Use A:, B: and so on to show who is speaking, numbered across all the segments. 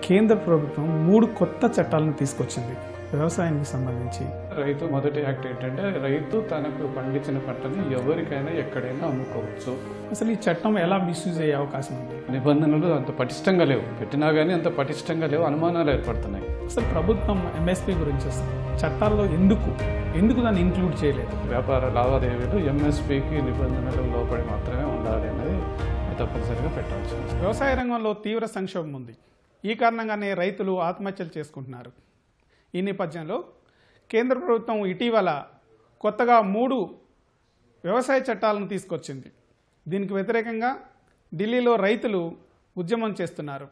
A: కేంద్ర ప్రభుత్వం మూడు కొత్త చట్టాలను తీసుకొచ్చింది వ్యవసాయానికి సంబంధించి
B: రైతు మొదటి యాక్ట్ ఏంటంటే రైతు తనకు పండించిన పంటని ఎవరికైనా ఎక్కడైనా అమ్ముకోవచ్చు
A: అసలు ఈ చట్టం ఎలా మిస్యూజ్ అయ్యే అవకాశం ఉంది
B: నిబంధనలు అంత పటిష్టంగా లేవు పెట్టినా కానీ అంత పటిష్టంగా లేవు అనుమానాలు ఏర్పడుతున్నాయి
A: అసలు ప్రభుత్వం ఎంఎస్పి గురించి అసలు చట్టాల్లో ఎందుకు ఎందుకు దాన్ని ఇంక్లూడ్ చేయలేదు
B: వ్యాపార లావాదేవీలు ఎంఎస్పికి నిబంధనలు లోపడి మాత్రమే ఉండాలి అనేది తప్పనిసరిగా పెట్టాల్సి ఉంది.
A: వ్యవసాయ రంగంలో తీవ్ర సంక్షోభం ఉంది ఈ కారణంగానే రైతులు ఆత్మహత్యలు చేసుకుంటున్నారు ఈ నేపథ్యంలో కేంద్ర ప్రభుత్వం ఇటీవల కొత్తగా మూడు వ్యవసాయ చట్టాలను తీసుకొచ్చింది దీనికి వ్యతిరేకంగా ఢిల్లీలో రైతులు ఉద్యమం చేస్తున్నారు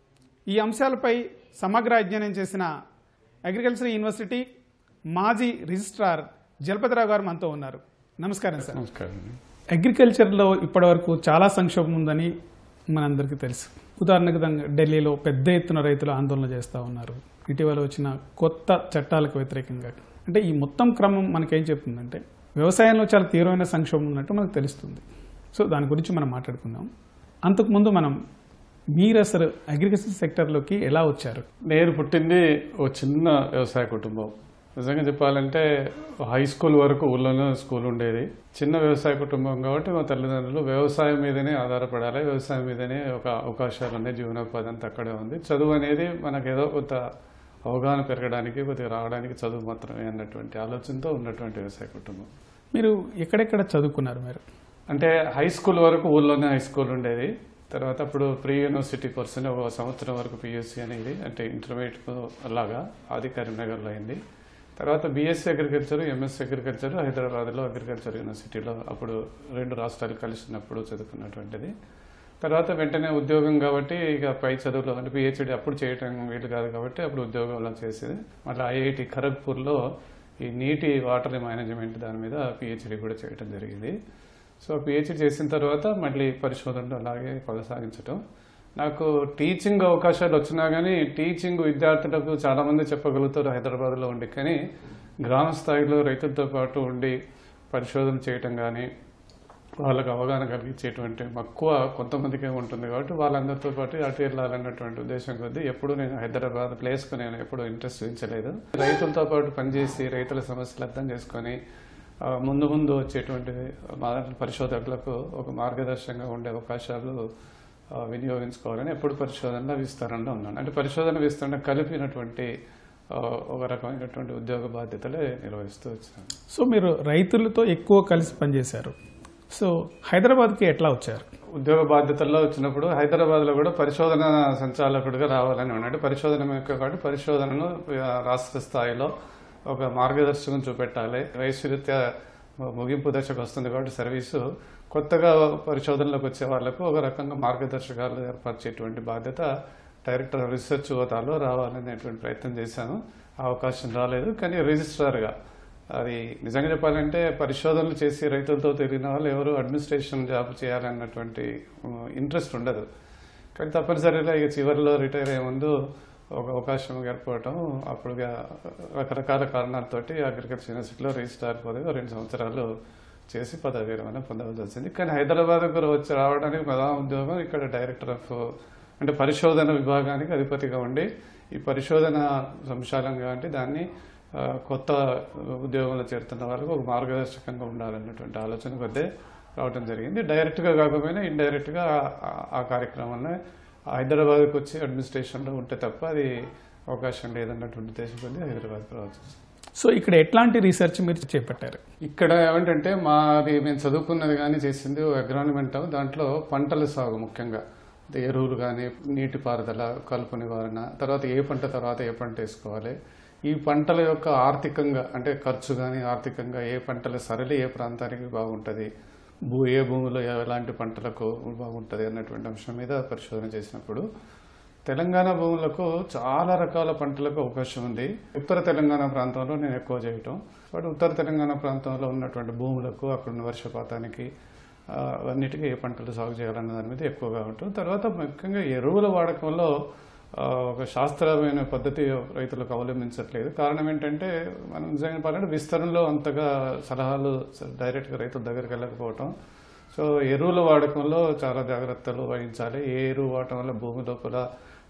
A: ఈ అంశాలపై సమగ్ర అధ్యయనం చేసిన అగ్రికల్చర్ యూనివర్సిటీ మాజీ రిజిస్ట్రార్ జలపతిరావు గారు మనతో ఉన్నారు నమస్కారం సార్
B: నమస్కారం
A: అగ్రికల్చర్లో ఇప్పటివరకు చాలా సంక్షోభం ఉందని మనందరికీ తెలుసు ఉదాహరణకు దంగ- ఢిల్లీలో పెద్ద ఎత్తున రైతులు ఆందోళన చేస్తూ ఉన్నారు ఇటీవల వచ్చిన కొత్త చట్టాలకు వ్యతిరేకంగా అంటే ఈ మొత్తం క్రమం మనకేం చెప్తుందంటే వ్యవసాయంలో చాలా తీవ్రమైన సంక్షోభం ఉన్నట్టు మనకు తెలుస్తుంది సో దాని గురించి మనం మాట్లాడుకుందాం అంతకుముందు మనం మీరు అసలు అగ్రికల్చర్ సెక్టర్లోకి ఎలా వచ్చారు
B: నేను పుట్టింది ఓ చిన్న వ్యవసాయ కుటుంబం నిజంగా చెప్పాలంటే హై స్కూల్ వరకు ఊళ్ళోనే స్కూల్ ఉండేది చిన్న వ్యవసాయ కుటుంబం కాబట్టి మా తల్లిదండ్రులు వ్యవసాయం మీదనే ఆధారపడాలి వ్యవసాయం మీదనే ఒక అవకాశాలు ఉన్నాయి జీవనోపాధి అంతా అక్కడే ఉంది చదువు అనేది మనకు ఏదో కొంత అవగాహన పెరగడానికి కొద్దిగా రావడానికి చదువు మాత్రమే అన్నటువంటి ఆలోచనతో ఉన్నటువంటి వ్యవసాయ కుటుంబం
A: మీరు ఎక్కడెక్కడ చదువుకున్నారు మీరు
B: అంటే హై స్కూల్ వరకు ఊళ్ళోనే హై స్కూల్ ఉండేది తర్వాత అప్పుడు ప్రీ యూనివర్సిటీ కోర్స్ అని ఒక సంవత్సరం వరకు పిఎస్సి అనేది అంటే ఇంటర్మీడియట్ అలాగా అది కరీంనగర్లో అయింది తర్వాత బీఎస్సీ అగ్రికల్చర్ ఎంఎస్సీ అగ్రికల్చర్ హైదరాబాద్లో అగ్రికల్చర్ యూనివర్సిటీలో అప్పుడు రెండు రాష్ట్రాలు కలిసినప్పుడు చదువుకున్నటువంటిది తర్వాత వెంటనే ఉద్యోగం కాబట్టి ఇక పై చదువులో అంటే పిహెచ్డి అప్పుడు చేయటం వీలు కాదు కాబట్టి అప్పుడు ఉద్యోగంలో చేసేది మళ్ళీ ఐఐటి ఖరగ్పూర్లో ఈ నీటి వాటర్ మేనేజ్మెంట్ దాని మీద పిహెచ్డి కూడా చేయటం జరిగింది సో పిహెచ్డి చేసిన తర్వాత మళ్ళీ పరిశోధనలు అలాగే కొనసాగించటం నాకు టీచింగ్ అవకాశాలు వచ్చినా కానీ టీచింగ్ విద్యార్థులకు చాలామంది చెప్పగలుగుతారు హైదరాబాద్లో ఉండి కానీ గ్రామ స్థాయిలో రైతులతో పాటు ఉండి పరిశోధన చేయటం కానీ వాళ్ళకు అవగాహన కలిగించేటువంటి మక్కువ కొంతమందికే ఉంటుంది కాబట్టి వాళ్ళందరితో పాటు అటు వెళ్ళాలన్నటువంటి ఉద్దేశం కొద్దీ ఎప్పుడు నేను హైదరాబాద్ ప్లేస్కు నేను ఎప్పుడు ఇంట్రెస్ట్ చూపించలేదు రైతులతో పాటు పనిచేసి రైతుల సమస్యలు అర్థం చేసుకొని ఆ, ముందు ముందు వచ్చేటువంటి మా పరిశోధకులకు ఒక మార్గదర్శకంగా ఉండే అవకాశాలు ఆ, వినియోగించుకోవాలని ఎప్పుడు పరిశోధనలో విస్తరణలో ఉన్నాను అంటే పరిశోధన విస్తరణ కలిపినటువంటి ఆ, ఒక రకమైనటువంటి ఉద్యోగ బాధ్యతలే నిర్వహిస్తూ వచ్చాను
A: సో మీరు రైతులతో ఎక్కువ కలిసి పనిచేశారు సో హైదరాబాద్కి ఎట్లా వచ్చారు
B: ఉద్యోగ బాధ్యతల్లో వచ్చినప్పుడు హైదరాబాద్లో కూడా పరిశోధన సంచాలకుడిగా రావాలని ఉన్నాడు పరిశోధన యొక్క కాబట్టి పరిశోధనను ఆ, రాష్ట్ర స్థాయిలో ఒక మార్గదర్శకం చూపెట్టాలి వయసు రీత్యా ముగింపు దశకు వస్తుంది కాబట్టి సర్వీసు కొత్తగా పరిశోధనలోకి వచ్చే వాళ్ళకు ఒక రకంగా మార్గదర్శకాలు ఏర్పరిచేటువంటి బాధ్యత డైరెక్టర్ ఆఫ్ రీసెర్చ్ హోదాలో రావాలనేటువంటి ప్రయత్నం చేశాను ఆ అవకాశం రాలేదు కానీ రిజిస్ట్రార్గా అది నిజంగా చెప్పాలంటే పరిశోధనలు చేసి రైతులతో తిరిగిన వాళ్ళు ఎవరు అడ్మినిస్ట్రేషన్ జాబ్ చేయాలన్నటువంటి ఇంట్రెస్ట్ ఉండదు కానీ తప్పనిసరిగా ఇక చివరిలో రిటైర్ అయ్యే ముందు ఒక అవకాశం ఏర్పడటం అప్పుడు ఇక రకరకాల కారణాలతోటి అగ్రికల్చర్ యూనివర్సిటీలో రిజిస్ట్రార్ పదవి రెండు సంవత్సరాలు చేసి పదవి విరమణ పొందవలసి వచ్చింది కానీ హైదరాబాద్ కూడా వచ్చి రావడానికి ప్రధాన ఉద్యోగం ఇక్కడ డైరెక్టర్ ఆఫ్ అంటే పరిశోధన విభాగానికి అధిపతిగా ఉండి ఈ పరిశోధన సంశాలంగా అంటే దాన్ని ఆ, కొత్త ఉద్యోగంలో చేరుతున్న వాళ్ళకు ఒక మార్గదర్శకంగా ఉండాలన్నటువంటి ఆలోచన కొద్దే రావడం జరిగింది డైరెక్ట్గా కాకపోయినా ఇండైరెక్ట్గా ఆ- ఆ కార్యక్రమాన్ని హైదరాబాద్కి వచ్చి అడ్మినిస్ట్రేషన్లో ఉంటే తప్ప అది అవకాశం లేదన్నటువంటి ఉద్దేశం కొద్ది హైదరాబాద్కి రావచ్చు
A: సో ఇక్కడ ఎట్లాంటి రీసెర్చ్ మీరు చేపట్టారు
B: ఇక్కడ ఏమిటంటే మాది మేము చదువుకున్నది కానీ చేసింది అగ్రానమెంట్ దాంట్లో పంటల సాగు ముఖ్యంగా అంటే ఎరువులు కానీ నీటిపారుదల కలుపు నివారణ తర్వాత ఏ పంట తర్వాత ఏ పంట వేసుకోవాలి ఈ పంటల యొక్క ఆర్థికంగా అంటే ఖర్చు కానీ ఆర్థికంగా ఏ పంటల సరళి ఏ ప్రాంతానికి బాగుంటుంది భూ ఏ భూమిలో ఎలాంటి పంటలకు బాగుంటుంది అన్నటువంటి అంశం మీద పరిశోధన చేసినప్పుడు తెలంగాణ భూములకు చాలా రకాల పంటలకు అవకాశం ఉంది ఉత్తర తెలంగాణ ప్రాంతంలో నేను ఎక్కువ చేయటం బట్ ఉత్తర తెలంగాణ ప్రాంతంలో ఉన్నటువంటి భూములకు అక్కడ ఉన్న వర్షపాతానికి ఆ, అన్నిటికీ ఏ పంటలు సాగు చేయాలన్న దాని మీద ఎక్కువగా ఉంటాం తర్వాత ముఖ్యంగా ఎరువుల వాడకంలో ఆ, ఒక శాస్త్రీయమైన పద్ధతి రైతులకు అవలంబించట్లేదు కారణం ఏంటంటే మనం నిజంగా చెప్పాలంటే విస్తరణలో అంతగా సలహాలు డైరెక్ట్గా రైతుల దగ్గరికి వెళ్ళకపోవటం సో ఎరువుల వాడకంలో చాలా జాగ్రత్తలు వహించాలి ఏ ఎరువు వాడటం వల్ల భూమి లోపల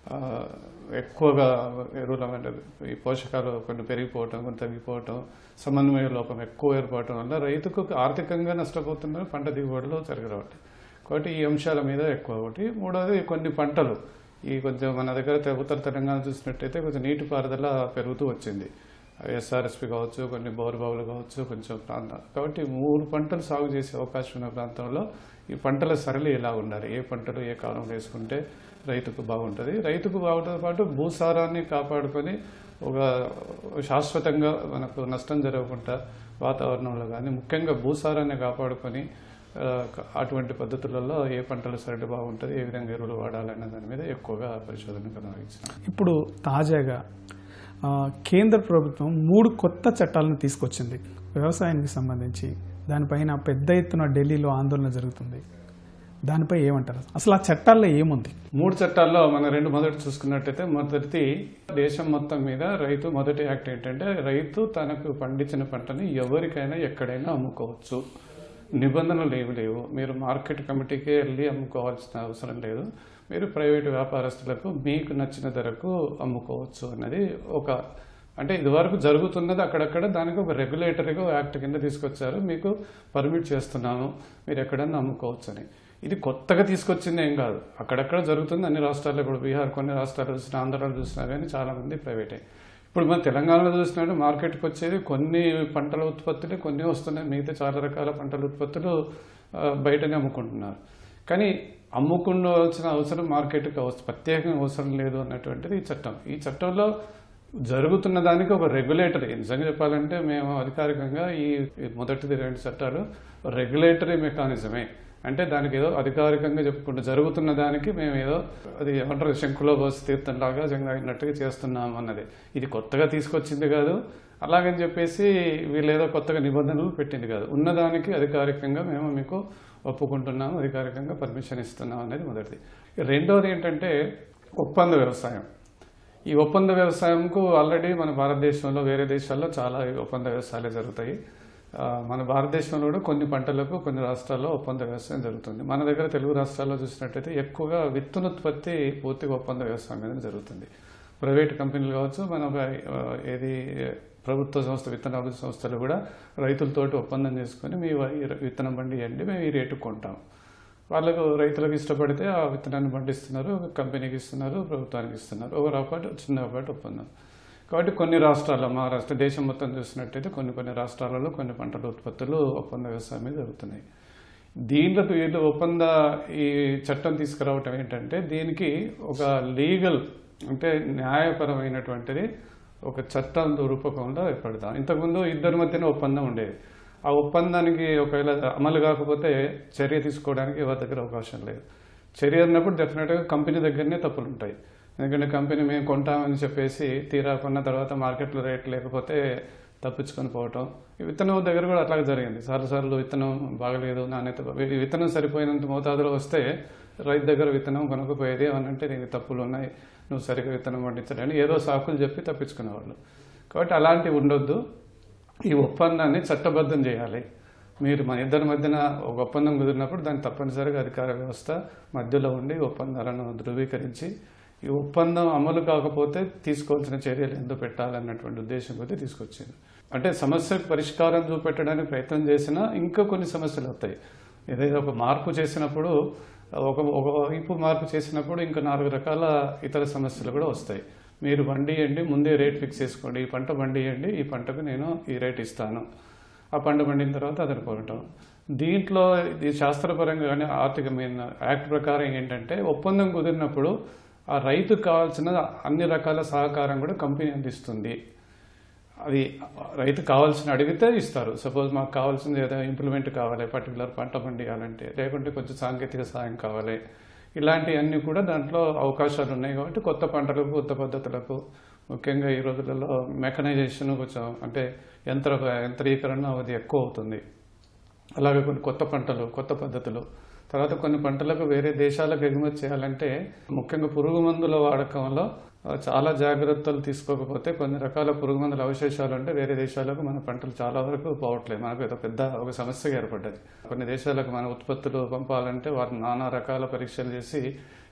B: ఆ, ఎక్కువగా ఎరువుల అంటే ఈ పోషకాలు కొన్ని పెరిగిపోవటం కొన్ని తగ్గిపోవటం సమన్వయ లోపం ఎక్కువ ఏర్పడటం వల్ల రైతుకు ఆర్థికంగా నష్టపోతున్నారు పంట దిగుబడులు జరగరావట్లేదు కాబట్టి ఈ అంశాల మీద ఎక్కువ ఒకటి మూడవది కొన్ని పంటలు ఈ కొంచెం మన దగ్గర తె- ఉత్తర తెలంగాణ చూసినట్టయితే కొంచెం నీటిపారుదల పెరుగుతూ వచ్చింది ఎస్ఆర్ఎస్పి కావచ్చు కొన్ని బోరుబావులు కావచ్చు కొంచెం ప్రాంతాలు కాబట్టి మూడు పంటలు సాగు చేసే అవకాశం ఉన్న ప్రాంతంలో ఈ పంటల సరళి ఎలా ఉండాలి ఏ పంటలు ఏ కాలంలో వేసుకుంటే రైతుకు బాగుంటుంది రైతుకు బాగుంటుంది పాటు భూసారాన్ని కాపాడుకొని ఒక శాశ్వతంగా మనకు నష్టం జరగకుండా వాతావరణంలో కానీ ముఖ్యంగా భూసారాన్ని కాపాడుకొని ఆ, అటువంటి పద్ధతులలో ఏ పంటలు సరళి బాగుంటుంది ఏ విధంగా ఎరువులు వాడాలనే దాని మీద ఎక్కువగా పరిశోధన కొనసాగించాం
A: ఇప్పుడు తాజాగా ఆ, కేంద్ర ప్రభుత్వం మూడు కొత్త చట్టాలను తీసుకొచ్చింది వ్యవసాయానికి సంబంధించి దానిపైన పెద్ద ఎత్తున ఢిల్లీలో ఆందోళన జరుగుతుంది దానిపై ఏమంటారు అసలు ఆ చట్టాల్లో ఏముంది
B: మూడు చట్టాల్లో మనం రెండు మొదటి చూసుకున్నట్టయితే మొదటిది దేశం మొత్తం మీద రైతు మొదటి యాక్ట్ ఏంటంటే రైతు తనకు పండించిన పంటని ఎవరికైనా ఎక్కడైనా అమ్ముకోవచ్చు నిబంధనలు ఏమి లేవు మీరు మార్కెట్ కమిటీకే వెళ్ళి అమ్ముకోవాల్సిన అవసరం లేదు మీరు ప్రైవేటు వ్యాపారస్తులకు మీకు నచ్చిన ధరకు అమ్ముకోవచ్చు అన్నది ఒక అంటే ఇదివరకు జరుగుతున్నది అక్కడక్కడ దానికి ఒక రెగ్యులేటరీగా యాక్ట్ కింద తీసుకొచ్చారు మీకు పర్మిట్ చేస్తున్నాము మీరు ఎక్కడన్నా అమ్ముకోవచ్చు అని ఇది కొత్తగా తీసుకొచ్చింది ఏం కాదు అక్కడక్కడ జరుగుతుంది అన్ని రాష్ట్రాల్లో ఇప్పుడు బీహార్ కొన్ని రాష్ట్రాలు చూసినా ఆంధ్రాలో చూసినా కానీ చాలా మంది ప్రైవేటే ఇప్పుడు మన తెలంగాణలో చూసినట్టు మార్కెట్కి వచ్చేది కొన్ని పంటల ఉత్పత్తులు కొన్ని వస్తున్నాయి మిగతా చాలా రకాల పంటల ఉత్పత్తులు ఆ, బయటనే అమ్ముకుంటున్నారు కానీ అమ్ముకోవాల్సిన అవసరం మార్కెట్కి అవసరం ప్రత్యేకంగా అవసరం లేదు అన్నటువంటిది ఈ చట్టం ఈ చట్టంలో జరుగుతున్న దానికి ఒక రెగ్యులేటరీ నిజంగా చెప్పాలంటే మేము అధికారికంగా ఈ ఈ మొదటిది రెండు చట్టాలు రెగ్యులేటరీ మెకానిజమే అంటే దానికి ఏదో అధికారికంగా చెప్పుకుంటూ జరుగుతున్న దానికి మేము ఏదో అది ఏమంటారు శంకులో పోసి తీర్థంలాగా జంగాగినట్టుగా చేస్తున్నాం అన్నది ఇది కొత్తగా తీసుకొచ్చింది కాదు అలాగని చెప్పేసి వీళ్ళు ఏదో కొత్తగా నిబంధనలు పెట్టింది కాదు ఉన్నదానికి అధికారికంగా మేము మీకు ఒప్పుకుంటున్నాము అధికారికంగా పర్మిషన్ ఇస్తున్నాం అనేది మొదటిది రెండవది ఏంటంటే ఒప్పంద వ్యవసాయం ఈ ఒప్పంద వ్యవసాయంకు ఆల్రెడీ మన భారతదేశంలో వేరే దేశాల్లో చాలా ఒప్పంద వ్యవసాయాలు జరుగుతాయి ఆ, మన భారతదేశంలో కూడా కొన్ని పంటలకు కొన్ని రాష్ట్రాల్లో ఒప్పంద వ్యవసాయం జరుగుతుంది మన దగ్గర తెలుగు రాష్ట్రాల్లో చూసినట్టయితే ఎక్కువగా విత్తనోత్పత్తి పూర్తిగా ఒప్పంద వ్యవసాయం మీద జరుగుతుంది ప్రైవేట్ కంపెనీలు కావచ్చు మన ఆ, ఏది ప్రభుత్వ సంస్థ విత్తన అభివృద్ధి సంస్థలు కూడా రైతులతోటి ఒప్పందం చేసుకొని మీ వ- విత్తనం బండి ఇవ్వండి మేము ఈ రేటు కొంటాం వాళ్ళకు రైతులకు ఇష్టపడితే ఆ విత్తనాన్ని పండిస్తున్నారు ఒక కంపెనీకి ఇస్తున్నారు ప్రభుత్వానికి ఇస్తున్నారు ఒక రూపాయి చిన్న రూపాయి ఒప్పందం కాబట్టి కొన్ని రాష్ట్రాల్లో మహారాష్ట్ర దేశం మొత్తం చూసినట్టయితే కొన్ని కొన్ని రాష్ట్రాలలో కొన్ని పంటల ఉత్పత్తులు ఒప్పంద వ్యవసాయం మీద జరుగుతున్నాయి దీంట్లో వీళ్ళు ఒప్పంద ఈ చట్టం తీసుకురావటం ఏంటంటే దీనికి ఒక లీగల్ అంటే న్యాయపరమైనటువంటిది ఒక చట్టం రూపకంలో ఏర్పడతాం ఇంతకుముందు ఇద్దరి మధ్యన ఒప్పందం ఉండేది ఆ ఒప్పందానికి ఒకవేళ అమలు కాకపోతే చర్య తీసుకోవడానికి ఎవరి దగ్గర అవకాశం లేదు చర్య అన్నప్పుడు డెఫినెట్గా కంపెనీ దగ్గరనే తప్పులు ఉంటాయి ఎందుకంటే కంపెనీ మేము కొంటామని చెప్పేసి తీరా కొన్న తర్వాత మార్కెట్లో రేట్ లేకపోతే తప్పించుకొని పోవటం ఈ విత్తనం దగ్గర కూడా అట్లాగే జరిగింది సార్లు సార్లు విత్తనం బాగలేదు నాణ్యత బా- ఈ విత్తనం సరిపోయినంత మోతాదులో వస్తే రైతు దగ్గర విత్తనం కొనకపోయేది అని అంటే దీనికి తప్పులు ఉన్నాయి నువ్వు సరిగ్గా విత్తనం పండించలేని ఏదో సాకులు చెప్పి తప్పించుకునేవాళ్ళు కాబట్టి అలాంటివి ఉండొద్దు ఈ ఒప్పందాన్ని చట్టబద్ధం చేయాలి మీరు మన ఇద్దరి మధ్యన ఒక ఒప్పందం కుదిరినప్పుడు దాన్ని తప్పనిసరిగా అధికార వ్యవస్థ మధ్యలో ఉండి ఒప్పందాలను ధృవీకరించి ఈ ఒప్పందం అమలు కాకపోతే తీసుకోవాల్సిన చర్యలు ఎందుకు పెట్టాలన్నటువంటి ఉద్దేశం కొద్దీ తీసుకొచ్చింది అంటే సమస్యకు పరిష్కారం చూపెట్టడానికి ప్రయత్నం చేసినా ఇంకా కొన్ని సమస్యలు వస్తాయి ఏదైతే ఒక మార్పు చేసినప్పుడు ఒక ఒక వైపు మార్పు చేసినప్పుడు ఇంకా నాలుగు రకాల ఇతర సమస్యలు కూడా వస్తాయి మీరు బండియండి ముందే రేట్ ఫిక్స్ చేసుకోండి ఈ పంట బండియండి ఈ పంటకు నేను ఈ రేట్ ఇస్తాను ఆ పంట పండిన తర్వాత అతను కొనటం దీంట్లో ఇది శాస్త్రపరంగా కానీ ఆర్థికమైన యాక్ట్ ప్రకారం ఏంటంటే ఒప్పందం కుదిరినప్పుడు ఆ రైతుకు కావాల్సిన అన్ని రకాల సహకారం కూడా కంపెనీ అందిస్తుంది అది రైతు కావాల్సిన అడిగితే ఇస్తారు సపోజ్ మాకు కావాల్సింది ఏదో ఇంప్లిమెంట్ కావాలి పర్టికులర్ పంట పండియాలంటే లేకుంటే కొంచెం సాంకేతిక సహాయం కావాలి ఇలాంటివన్నీ కూడా దాంట్లో అవకాశాలు ఉన్నాయి కాబట్టి కొత్త పంటలకు కొత్త పద్ధతులకు ముఖ్యంగా ఈ రోజులలో మెకనైజేషన్ కొంచెం అంటే యంత్ర యంత్రీకరణ అది ఎక్కువ అవుతుంది అలాగే కొన్ని కొత్త పంటలు కొత్త పద్ధతులు తర్వాత కొన్ని పంటలకు వేరే దేశాలకు ఎగుమతి చేయాలంటే ముఖ్యంగా పురుగు మందుల వాడకంలో ఆ, చాలా జాగ్రత్తలు తీసుకోకపోతే కొన్ని రకాల పురుగు మందుల అవశేషాలు అంటే వేరే దేశాలకు మన పంటలు చాలా వరకు పోవట్లేదు మనకు ఏదో పెద్ద ఒక సమస్యగా ఏర్పడ్డది కొన్ని దేశాలకు మన ఉత్పత్తులు పంపాలంటే వారు నానా రకాల పరీక్షలు చేసి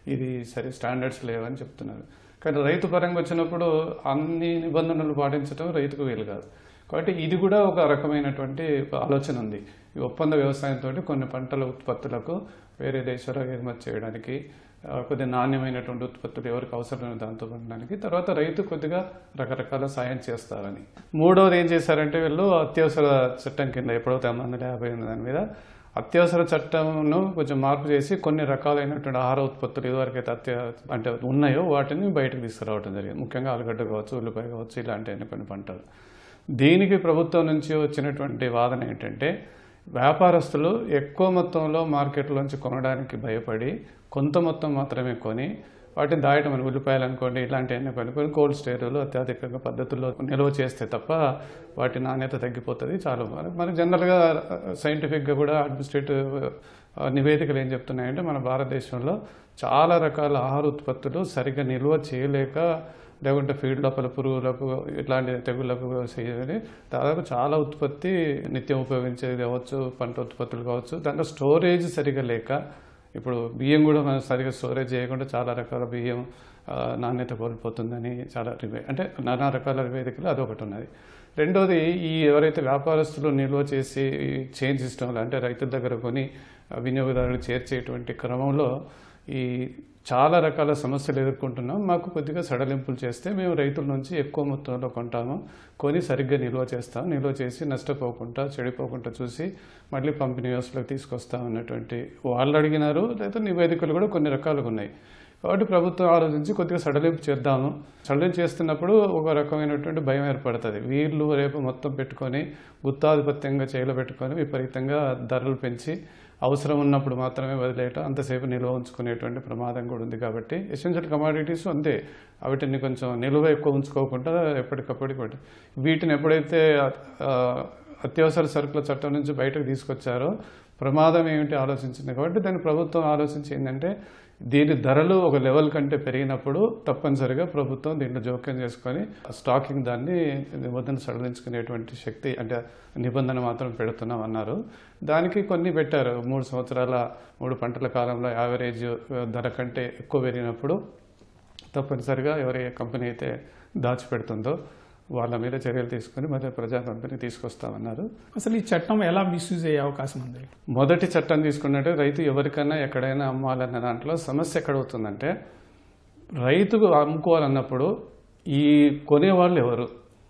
B: ఇది సరే స్టాండర్డ్స్ లేవని చెప్తున్నారు కానీ రైతు పరంగా వచ్చినప్పుడు అన్ని నిబంధనలు పాటించడం రైతుకు వీలు కాదు కాబట్టి ఇది కూడా ఒక రకమైనటువంటి ఒక ఆలోచన ఉంది ఈ ఒప్పంద వ్యవసాయంతో కొన్ని పంటల ఉత్పత్తులకు వేరే దేశాలకు ఎగుమతి చేయడానికి ఆ, కొద్దిగా నాణ్యమైనటువంటి ఉత్పత్తులు ఎవరికి అవసరమైన దాంతో పొందడానికి తర్వాత రైతు కొద్దిగా రకరకాల సాయం చేస్తారని మూడవది ఏం చేశారంటే వీళ్ళు అత్యవసర చట్టం కింద ఎప్పుడో తొమ్మిది వందల యాభై ఎనిమిది దాని మీద అత్యవసర చట్టంను కొంచెం మార్పు చేసి కొన్ని రకాలైనటువంటి ఆహార ఉత్పత్తులు ఇదివరకైతే అత్య అంటే ఉన్నాయో వాటిని బయటకు తీసుకురావడం జరిగింది ముఖ్యంగా ఆలుగడ్డ కావచ్చు ఉల్లిపాయ కావచ్చు ఇలాంటి కొన్ని పంటలు దీనికి ప్రభుత్వం నుంచి వచ్చినటువంటి వాదన ఏంటంటే వ్యాపారస్తులు ఎక్కువ మొత్తంలో మార్కెట్లోంచి కొనడానికి భయపడి కొంత మొత్తం మాత్రమే కొని వాటిని దాయటం అని ఉల్లిపాయలు అనుకోండి ఇలాంటివన్నీ కొనుక్కొని కోల్డ్ స్టోరేజ్లో అత్యధికంగా పద్ధతుల్లో నిల్వ చేస్తే తప్ప వాటి నాణ్యత తగ్గిపోతుంది చాలా మరి- మరి జనరల్గా సైంటిఫిక్గా కూడా అడ్మినిస్ట్రేటివ్ నివేదికలు ఏం చెప్తున్నాయంటే మన భారతదేశంలో చాలా రకాల ఆహార ఉత్పత్తులు సరిగ్గా నిల్వ చేయలేక లేకుంటే ఫీడ్ లోపల పురుగులకు ఇట్లాంటి తెగుళ్ళకు చేయని దాదాపు చాలా ఉత్పత్తి నిత్యం ఉపయోగించేది కావచ్చు పంట ఉత్పత్తులు కావచ్చు దాంట్లో స్టోరేజ్ సరిగా లేక ఇప్పుడు బియ్యం కూడా మనం సరిగా స్టోరేజ్ చేయకుండా చాలా రకాల బియ్యం ఆ, నాణ్యత కోల్పోతుందని చాలా రివే అంటే నానా రకాల నివేదికలు అదొకటి ఉన్నది రెండోది ఈ ఎవరైతే వ్యాపారస్తులు నిల్వ చేసి చైన్ సిస్టంలో అంటే రైతుల దగ్గర కొని ఆ, వినియోగదారులకు చేర్చేటువంటి క్రమంలో ఈ చాలా రకాల సమస్యలు ఎదుర్కొంటున్నాం మాకు కొద్దిగా సడలింపులు చేస్తే మేము రైతుల నుంచి ఎక్కువ మొత్తంలో కొంటాము కొని సరిగ్గా నిల్వ చేస్తాం నిల్వ చేసి నష్టపోకుండా చెడిపోకుండా చూసి మళ్ళీ పంపిణీ వ్యవస్థలోకి తీసుకొస్తాం అన్నటువంటి వాళ్ళు అడిగినారు లేదా నివేదికలు కూడా కొన్ని రకాలుగా ఉన్నాయి కాబట్టి ప్రభుత్వం ఆలోచించి కొద్దిగా సడలింపు చేద్దాము సడలింపు చేస్తున్నప్పుడు ఒక రకమైనటువంటి భయం ఏర్పడుతుంది వీళ్ళు రేపు మొత్తం పెట్టుకొని గుత్తాధిపత్యంగా చేయలో పెట్టుకొని విపరీతంగా ధరలు పెంచి అవసరం ఉన్నప్పుడు మాత్రమే వదిలేయటం అంతసేపు నిల్వ ఉంచుకునేటువంటి ప్రమాదం కూడా ఉంది కాబట్టి ఎసెన్షియల్ కమాడిటీస్ అంతే వాటిని కొంచెం నిల్వ ఎక్కువ ఉంచుకోకుండా ఎప్పటికప్పుడు కొట్టి వీటిని ఎప్పుడైతే ఆ, అత్యవసర సరుకుల చట్టం నుంచి బయటకు తీసుకొచ్చారో ప్రమాదం ఏమిటి ఆలోచించింది కాబట్టి దాన్ని ప్రభుత్వం ఆలోచించి ఏంటంటే దీని ధరలు ఒక లెవెల్ కంటే పెరిగినప్పుడు తప్పనిసరిగా ప్రభుత్వం దీంట్లో జోక్యం చేసుకొని స్టాకింగ్ దాన్ని నిబంధన సడలించుకునేటువంటి శక్తి అంటే నిబంధన మాత్రం పెడుతున్నాం అన్నారు దానికి కొన్ని పెట్టారు మూడు సంవత్సరాల మూడు పంటల కాలంలో యావరేజ్ ధర కంటే ఎక్కువ పెరిగినప్పుడు తప్పనిసరిగా ఎవరి కంపెనీ అయితే దాచిపెడుతుందో వాళ్ళ మీద చర్యలు తీసుకొని మళ్ళీ ప్రజా పంపిణీ తీసుకొస్తామన్నారు
A: అసలు ఈ చట్టం ఎలా మిస్యూజ్ అయ్యే అవకాశం ఉంది
B: మొదటి చట్టం తీసుకున్నట్టే రైతు ఎవరికైనా ఎక్కడైనా అమ్మాలన్న దాంట్లో సమస్య ఎక్కడవుతుందంటే రైతుకు అమ్ముకోవాలన్నప్పుడు ఈ కొనేవాళ్ళు ఎవరు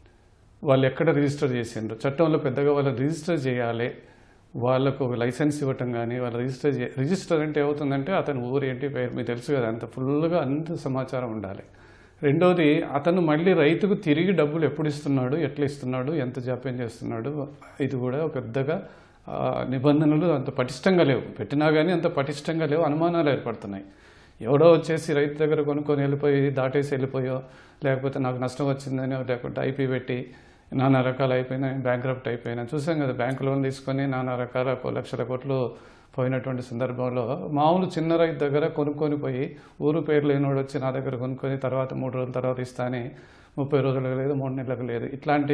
B: వాళ్ళు ఎక్కడ రిజిస్టర్ చేసిండ్రు చట్టంలో పెద్దగా వాళ్ళు రిజిస్టర్ చేయాలి వాళ్ళకు ఒక లైసెన్స్ ఇవ్వటం కానీ వాళ్ళు రిజిస్టర్ చే రిజిస్టర్ అంటే ఏమవుతుందంటే అతని ఊరు ఏంటి పేరు మీకు తెలుసు కదా అంత ఫుల్గా అంత సమాచారం ఉండాలి రెండోది అతను మళ్ళీ రైతుకు తిరిగి డబ్బులు ఎప్పుడు ఇస్తున్నాడు ఎట్లా ఇస్తున్నాడు ఎంత జాప్యం చేస్తున్నాడు ఇది కూడా పెద్దగా ఆ, నిబంధనలు అంత పటిష్టంగా లేవు పెట్టినా కానీ అంత పటిష్టంగా లేవు అనుమానాలు ఏర్పడుతున్నాయి ఎవడో వచ్చేసి రైతు దగ్గర కొనుక్కొని వెళ్ళిపోయి దాటేసి వెళ్ళిపోయో లేకపోతే నాకు నష్టం వచ్చిందని లేకుంటే ఐపీ పెట్టి నానా రకాలు అయిపోయినా బ్యాంక్రప్ట్ అయిపోయినా చూసాం కదా బ్యాంక్ లోన్ తీసుకొని నానా రకాల ఒక లక్షల కోట్లు పోయినటువంటి సందర్భంలో మామూలు చిన్న రైతు దగ్గర కొనుక్కొని పోయి ఊరు పేరు లేనివాడు వచ్చి నా దగ్గర కొనుక్కొని తర్వాత మూడు రోజుల తర్వాత ఇస్తానే ముప్పై రోజులకు లేదు మూడు నెలలకు లేదు ఇట్లాంటి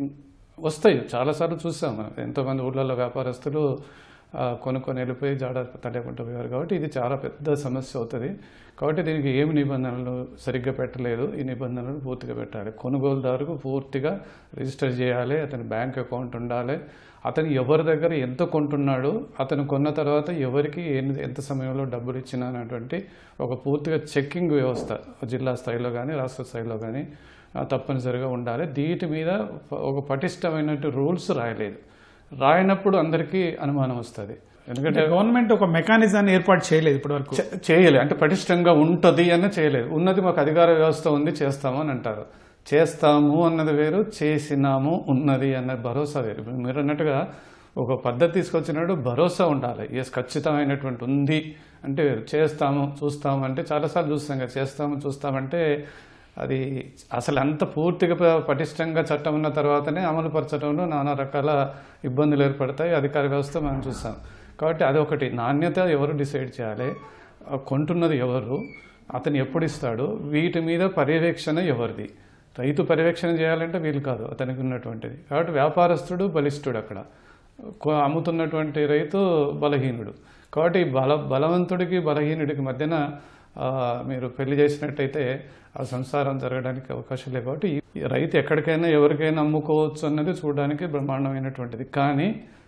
B: వస్తాయి చాలాసార్లు చూసాం మనం ఎంతోమంది ఊళ్ళల్లో వ్యాపారస్తులు ఆ, కొనుక్కొని వెళ్ళిపోయి జాడ తలేకుండా పోయారు కాబట్టి ఇది చాలా పెద్ద సమస్య అవుతుంది కాబట్టి దీనికి ఏమి నిబంధనలు సరిగ్గా పెట్టలేదు ఈ నిబంధనలు పూర్తిగా పెట్టాలి కొనుగోలుదారుకు పూర్తిగా రిజిస్టర్ చేయాలి అతని బ్యాంక్ అకౌంట్ ఉండాలి అతను ఎవరి దగ్గర ఎంత కొంటున్నాడు అతను కొన్న తర్వాత ఎవరికి ఎన్ని ఎంత సమయంలో డబ్బులు ఇచ్చినా అనేటువంటి ఒక పూర్తిగా చెక్కింగ్ వ్యవస్థ జిల్లా స్థాయిలో కానీ రాష్ట్ర స్థాయిలో కానీ ఆ, తప్పనిసరిగా ఉండాలి వీటి మీద ఒక పటిష్టమైనటువంటి రూల్స్ రాయలేదు రాయనప్పుడు అందరికీ అనుమానం వస్తుంది ఎందుకంటే
A: అంటే గవర్నమెంట్ ఒక మెకానిజాన్ని ఏర్పాటు చేయలేదు ఇప్పటివరకు
B: చే- చేయలే అంటే పటిష్టంగా ఉంటుంది అని చేయలేదు ఉన్నది మాకు అధికార వ్యవస్థ ఉంది చేస్తాము అని అంటారు చేస్తాము అన్నది వేరు చేసినాము ఉన్నది అన్న భరోసా వేరు ఇప్పుడు మీరు అన్నట్టుగా ఒక పద్ధతి తీసుకొచ్చినప్పుడు భరోసా ఉండాలి ఎస్ ఖచ్చితమైనటువంటి ఉంది అంటే వేరు చేస్తాము చూస్తాము అంటే చాలాసార్లు చూస్తాం కదా చేస్తాము చూస్తామంటే అది అసలు అంత పూర్తిగా ప- పటిష్టంగా చట్టం ఉన్న తర్వాతనే అమలు పరచడంలో నానా రకాల ఇబ్బందులు ఏర్పడతాయి అధికార వ్యవస్థ మనం చూస్తాం కాబట్టి అదొకటి నాణ్యత ఎవరు డిసైడ్ చేయాలి ఆ కొంటున్నది ఎవరు అతను ఎప్పుడు ఇస్తాడు వీటి మీద పర్యవేక్షణ ఎవరిది రైతు పర్యవేక్షణ చేయాలంటే వీలు కాదు అతనికి ఉన్నటువంటిది కాబట్టి వ్యాపారస్తుడు బలిష్ఠుడు అక్కడ కొ- అమ్ముతున్నటువంటి రైతు బలహీనుడు కాబట్టి బల బలవంతుడికి బలహీనుడికి మధ్యన ఆ, మీరు పెళ్లి చేసినట్టయితే ఆ సంసారం జరగడానికి అవకాశం లేదు కాబట్టి ఈ రైతు ఎక్కడికైనా ఎవరికైనా అమ్ముకోవచ్చు అన్నది చూడడానికి బ్రహ్మాండమైనటువంటిది కానీ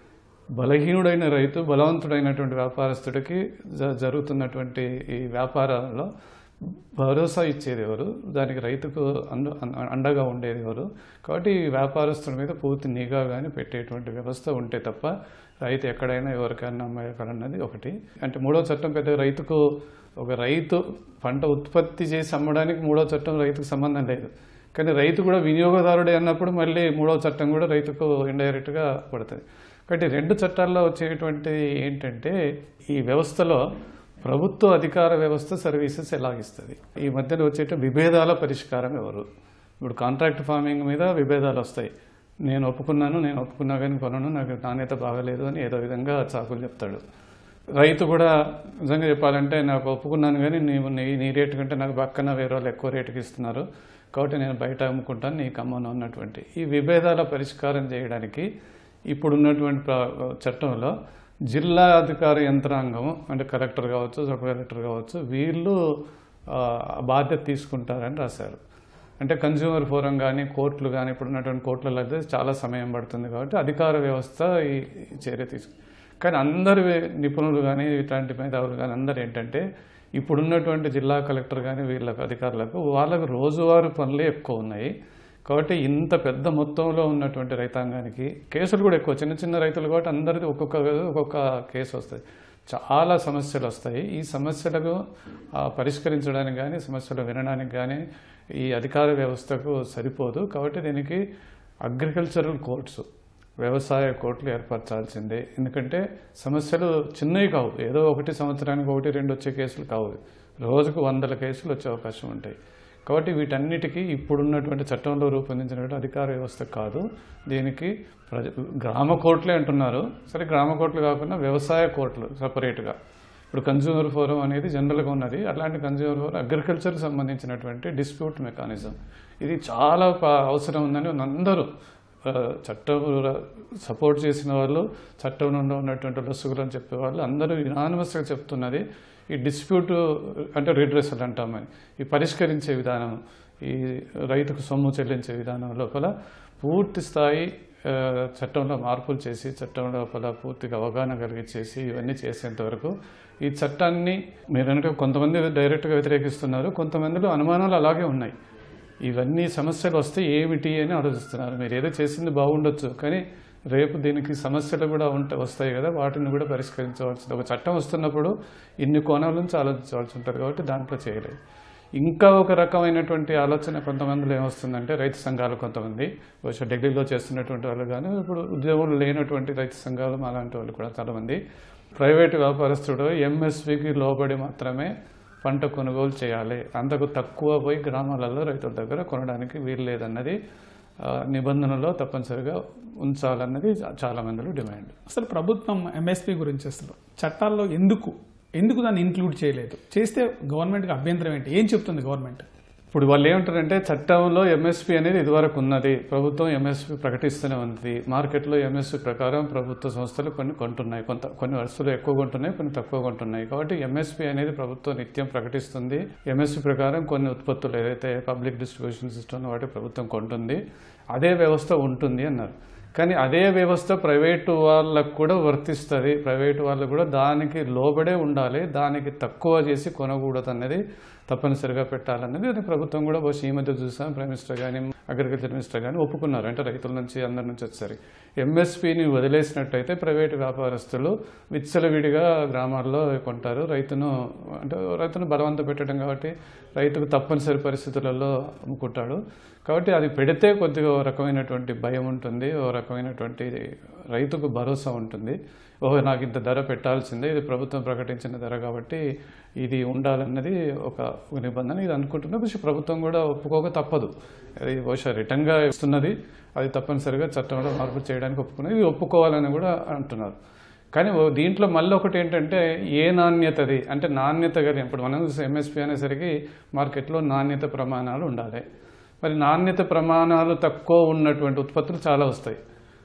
B: బలహీనుడైన రైతు బలవంతుడైనటువంటి వ్యాపారస్తుడికి జ- జరుగుతున్నటువంటి ఈ వ్యాపారాల్లో భరోసా ఇచ్చేది ఎవరు దానికి రైతుకు అండ అం- అండగా ఉండేది ఎవరు కాబట్టి ఈ వ్యాపారస్తుల మీద పూర్తి నిఘా కానీ పెట్టేటువంటి వ్యవస్థ ఉంటే తప్ప రైతు ఎక్కడైనా ఎవరికైనా అమ్మగలన్నది ఒకటి అంటే మూడో చట్టం పెద్ద రైతుకు ఒక రైతు పంట ఉత్పత్తి చేసి అమ్మడానికి మూడో చట్టం రైతుకు సంబంధం లేదు కానీ రైతు కూడా వినియోగదారుడే అన్నప్పుడు మళ్ళీ మూడో చట్టం కూడా రైతుకు ఇండైరెక్ట్గా పడుతుంది కాబట్టి రెండు చట్టాల్లో వచ్చేటువంటి ఏంటంటే ఈ వ్యవస్థలో ప్రభుత్వ అధికార వ్యవస్థ సర్వీసెస్ ఎలాగిస్తుంది ఈ మధ్యన వచ్చేట విభేదాల పరిష్కారం ఎవరు ఇప్పుడు కాంట్రాక్ట్ ఫార్మింగ్ మీద విభేదాలు వస్తాయి నేను ఒప్పుకున్నాను నేను ఒప్పుకున్నా కానీ కొనను నాకు నాణ్యత బాగలేదు అని ఏదో విధంగా చాకులు చెప్తాడు రైతు కూడా నిజంగా చెప్పాలంటే నాకు ఒప్పుకున్నాను కానీ నీవు నీ నీ రేటు కంటే నాకు పక్కన వేరే వాళ్ళు ఎక్కువ రేటుకి ఇస్తున్నారు కాబట్టి నేను బయట అమ్ముకుంటాను నీకు అమ్మను అన్నటువంటి ఈ విభేదాల పరిష్కారం చేయడానికి ఇప్పుడున్నటువంటి ప్ర- చట్టంలో జిల్లా అధికార యంత్రాంగం అంటే కలెక్టర్ కావచ్చు సబ్ కలెక్టర్ కావచ్చు వీళ్ళు ఆ, బాధ్యత తీసుకుంటారని రాశారు అంటే కన్జ్యూమర్ ఫోరం కానీ కోర్టులు కానీ ఇప్పుడు ఉన్నటువంటి కోర్టులలో అయితే చాలా సమయం పడుతుంది కాబట్టి అధికార వ్యవస్థ ఈ ఈ చర్య తీసుకు కానీ అందరు వే- నిపుణులు కానీ ఇట్లాంటి మేధావులు కానీ అందరు ఏంటంటే ఇప్పుడున్నటువంటి జిల్లా కలెక్టర్ కానీ వీళ్ళకు అధికారులకు వాళ్ళకు రోజువారీ పనులే ఎక్కువ ఉన్నాయి కాబట్టి ఇంత పెద్ద మొత్తంలో ఉన్నటువంటి రైతాంగానికి కేసులు కూడా ఎక్కువ చిన్న చిన్న రైతులు కాబట్టి అందరిది ఒక్కొక్క ఒక్కొక్క కేసు వస్తుంది చాలా సమస్యలు వస్తాయి ఈ సమస్యలకు ఆ, పరిష్కరించడానికి కానీ సమస్యలు వినడానికి కానీ ఈ అధికార వ్యవస్థకు సరిపోదు కాబట్టి దీనికి అగ్రికల్చరల్ కోర్ట్స్ వ్యవసాయ కోర్టులు ఏర్పరచాల్సిందే ఎందుకంటే సమస్యలు చిన్నవి కావు ఏదో ఒకటి సంవత్సరానికి ఒకటి రెండు వచ్చే కేసులు కావు రోజుకు వందల కేసులు వచ్చే అవకాశం ఉంటాయి కాబట్టి వీటన్నిటికీ ఇప్పుడున్నటువంటి చట్టంలో రూపొందించినటువంటి అధికార వ్యవస్థ కాదు దీనికి ప్రజ గ్రామ కోర్టులే అంటున్నారు సరే గ్రామ కోర్టులు కాకుండా వ్యవసాయ కోర్టులు సపరేట్గా ఇప్పుడు కన్జ్యూమర్ ఫోరం అనేది జనరల్గా ఉన్నది అట్లాంటి కన్జ్యూమర్ ఫోరం అగ్రికల్చర్కి సంబంధించినటువంటి డిస్ప్యూట్ మెకానిజం ఇది చాలా ప- అవసరం ఉందని అందరూ ఆ, చట్టం సపోర్ట్ చేసిన వాళ్ళు చట్టంలో ఉన్నటువంటి లొసుగులు అని చెప్పేవాళ్ళు అందరూ యునానిమస్గా చెప్తున్నది ఈ డిస్ప్యూట్ అంటే రిడ్రెసల్ అంటామని ఈ పరిష్కరించే విధానం ఈ రైతుకు సొమ్ము చెల్లించే విధానం లోపల పూర్తి స్థాయి ఆ, చట్టంలో మార్పులు చేసి చట్టం లోపల పూర్తిగా అవగాహన కలిగించేసి ఇవన్నీ చేసేంత వరకు ఈ చట్టాన్ని మీరు అనుకో కొంతమంది డైరెక్ట్గా వ్యతిరేకిస్తున్నారు కొంతమందిలో అనుమానాలు అలాగే ఉన్నాయి ఇవన్నీ సమస్యలు వస్తే ఏమిటి అని ఆలోచిస్తున్నారు మీరు ఏదో చేసింది బాగుండొచ్చు కానీ రేపు దీనికి సమస్యలు కూడా ఉంట వస్తాయి కదా వాటిని కూడా పరిష్కరించవలసింది ఒక చట్టం వస్తున్నప్పుడు ఇన్ని కోణాల నుంచి ఆలోచించవలసి ఉంటుంది కాబట్టి దాంట్లో చేయలేదు ఇంకా ఒక రకమైనటువంటి ఆలోచన కొంతమందిలో ఏమొస్తుందంటే రైతు సంఘాలు కొంతమంది బహుశా ఢిల్లీలో చేస్తున్నటువంటి వాళ్ళు కానీ ఇప్పుడు ఉద్యోగులు లేనటువంటి రైతు సంఘాలు అలాంటి వాళ్ళు కూడా చాలామంది ప్రైవేటు వ్యాపారస్తుడు ఎంఎస్వికి లోబడి మాత్రమే పంట కొనుగోలు చేయాలి అంతకు తక్కువ పోయి గ్రామాలలో రైతుల దగ్గర కొనడానికి వీలు లేదన్నది ఆ, నిబంధనలో తప్పనిసరిగా ఉంచాలన్నది చా- చాలా మందిలో డిమాండ్
A: అసలు ప్రభుత్వం ఎంఎస్పీ గురించి అసలు చట్టాల్లో ఎందుకు ఎందుకు దాన్ని ఇంక్లూడ్ చేయలేదు చేస్తే గవర్నమెంట్కి అభ్యంతరం ఏంటి ఏం చెప్తుంది గవర్నమెంట్
B: ఇప్పుడు వాళ్ళు ఏమంటారంటే చట్టంలో ఎంఎస్పి అనేది ఇదివరకు ఉన్నది ప్రభుత్వం ఎంఎస్పి ప్రకటిస్తూనే ఉంది మార్కెట్లో ఎంఎస్పి ప్రకారం ప్రభుత్వ సంస్థలు కొన్ని కొంటున్నాయి కొంత కొన్ని వస్తువులు ఎక్కువ కొంటున్నాయి కొన్ని తక్కువ కొంటున్నాయి కాబట్టి ఎంఎస్పి అనేది ప్రభుత్వం నిత్యం ప్రకటిస్తుంది ఎంఎస్పి ప్రకారం కొన్ని ఉత్పత్తులు ఏదైతే పబ్లిక్ డిస్ట్రిబ్యూషన్ సిస్టమ్ వాటి ప్రభుత్వం కొంటుంది అదే వ్యవస్థ ఉంటుంది అన్నారు కానీ అదే వ్యవస్థ ప్రైవేటు వాళ్ళకు కూడా వర్తిస్తుంది ప్రైవేటు వాళ్ళు కూడా దానికి లోబడే ఉండాలి దానికి తక్కువ చేసి కొనకూడదు అనేది తప్పనిసరిగా పెట్టాలన్నది అది ప్రభుత్వం కూడా బహుశా ఈ మధ్య చూసాం ప్రైమ్ మినిస్టర్ కానీ అగ్రికల్చర్ మినిస్టర్ కానీ ఒప్పుకున్నారు అంటే రైతుల నుంచి అందరి నుంచి వచ్చేసరి ఎంఎస్పిని వదిలేసినట్టయితే ప్రైవేటు వ్యాపారస్తులు విచ్చలవిడిగా గ్రామాల్లో కొంటారు రైతును అంటే రైతును బలవంత పెట్టడం కాబట్టి రైతుకు తప్పనిసరి పరిస్థితులలో అమ్ముకుంటాడు కాబట్టి అది పెడితే కొద్దిగా ఓ రకమైనటువంటి భయం ఉంటుంది ఓ రకమైనటువంటి రైతుకు భరోసా ఉంటుంది ఓహో నాకు ఇంత ధర పెట్టాల్సిందే ఇది ప్రభుత్వం ప్రకటించిన ధర కాబట్టి ఇది ఉండాలన్నది ఒక ఒక నిబంధన ఇది అనుకుంటున్నా బహుశా ప్రభుత్వం కూడా ఒప్పుకోక తప్పదు అది బహుశా రిటర్న్గా ఇస్తున్నది అది తప్పనిసరిగా చట్టంలో మార్పు చేయడానికి ఒప్పుకున్నది ఇది ఒప్పుకోవాలని కూడా అంటున్నారు కానీ ఓ దీంట్లో మళ్ళీ ఒకటి ఏంటంటే ఏ నాణ్యతది అంటే నాణ్యత కానీ ఇప్పుడు మనం ఎంఎస్పి అనేసరికి మార్కెట్లో నాణ్యత ప్రమాణాలు ఉండాలి మరి నాణ్యత ప్రమాణాలు తక్కువ ఉన్నటువంటి ఉత్పత్తులు చాలా వస్తాయి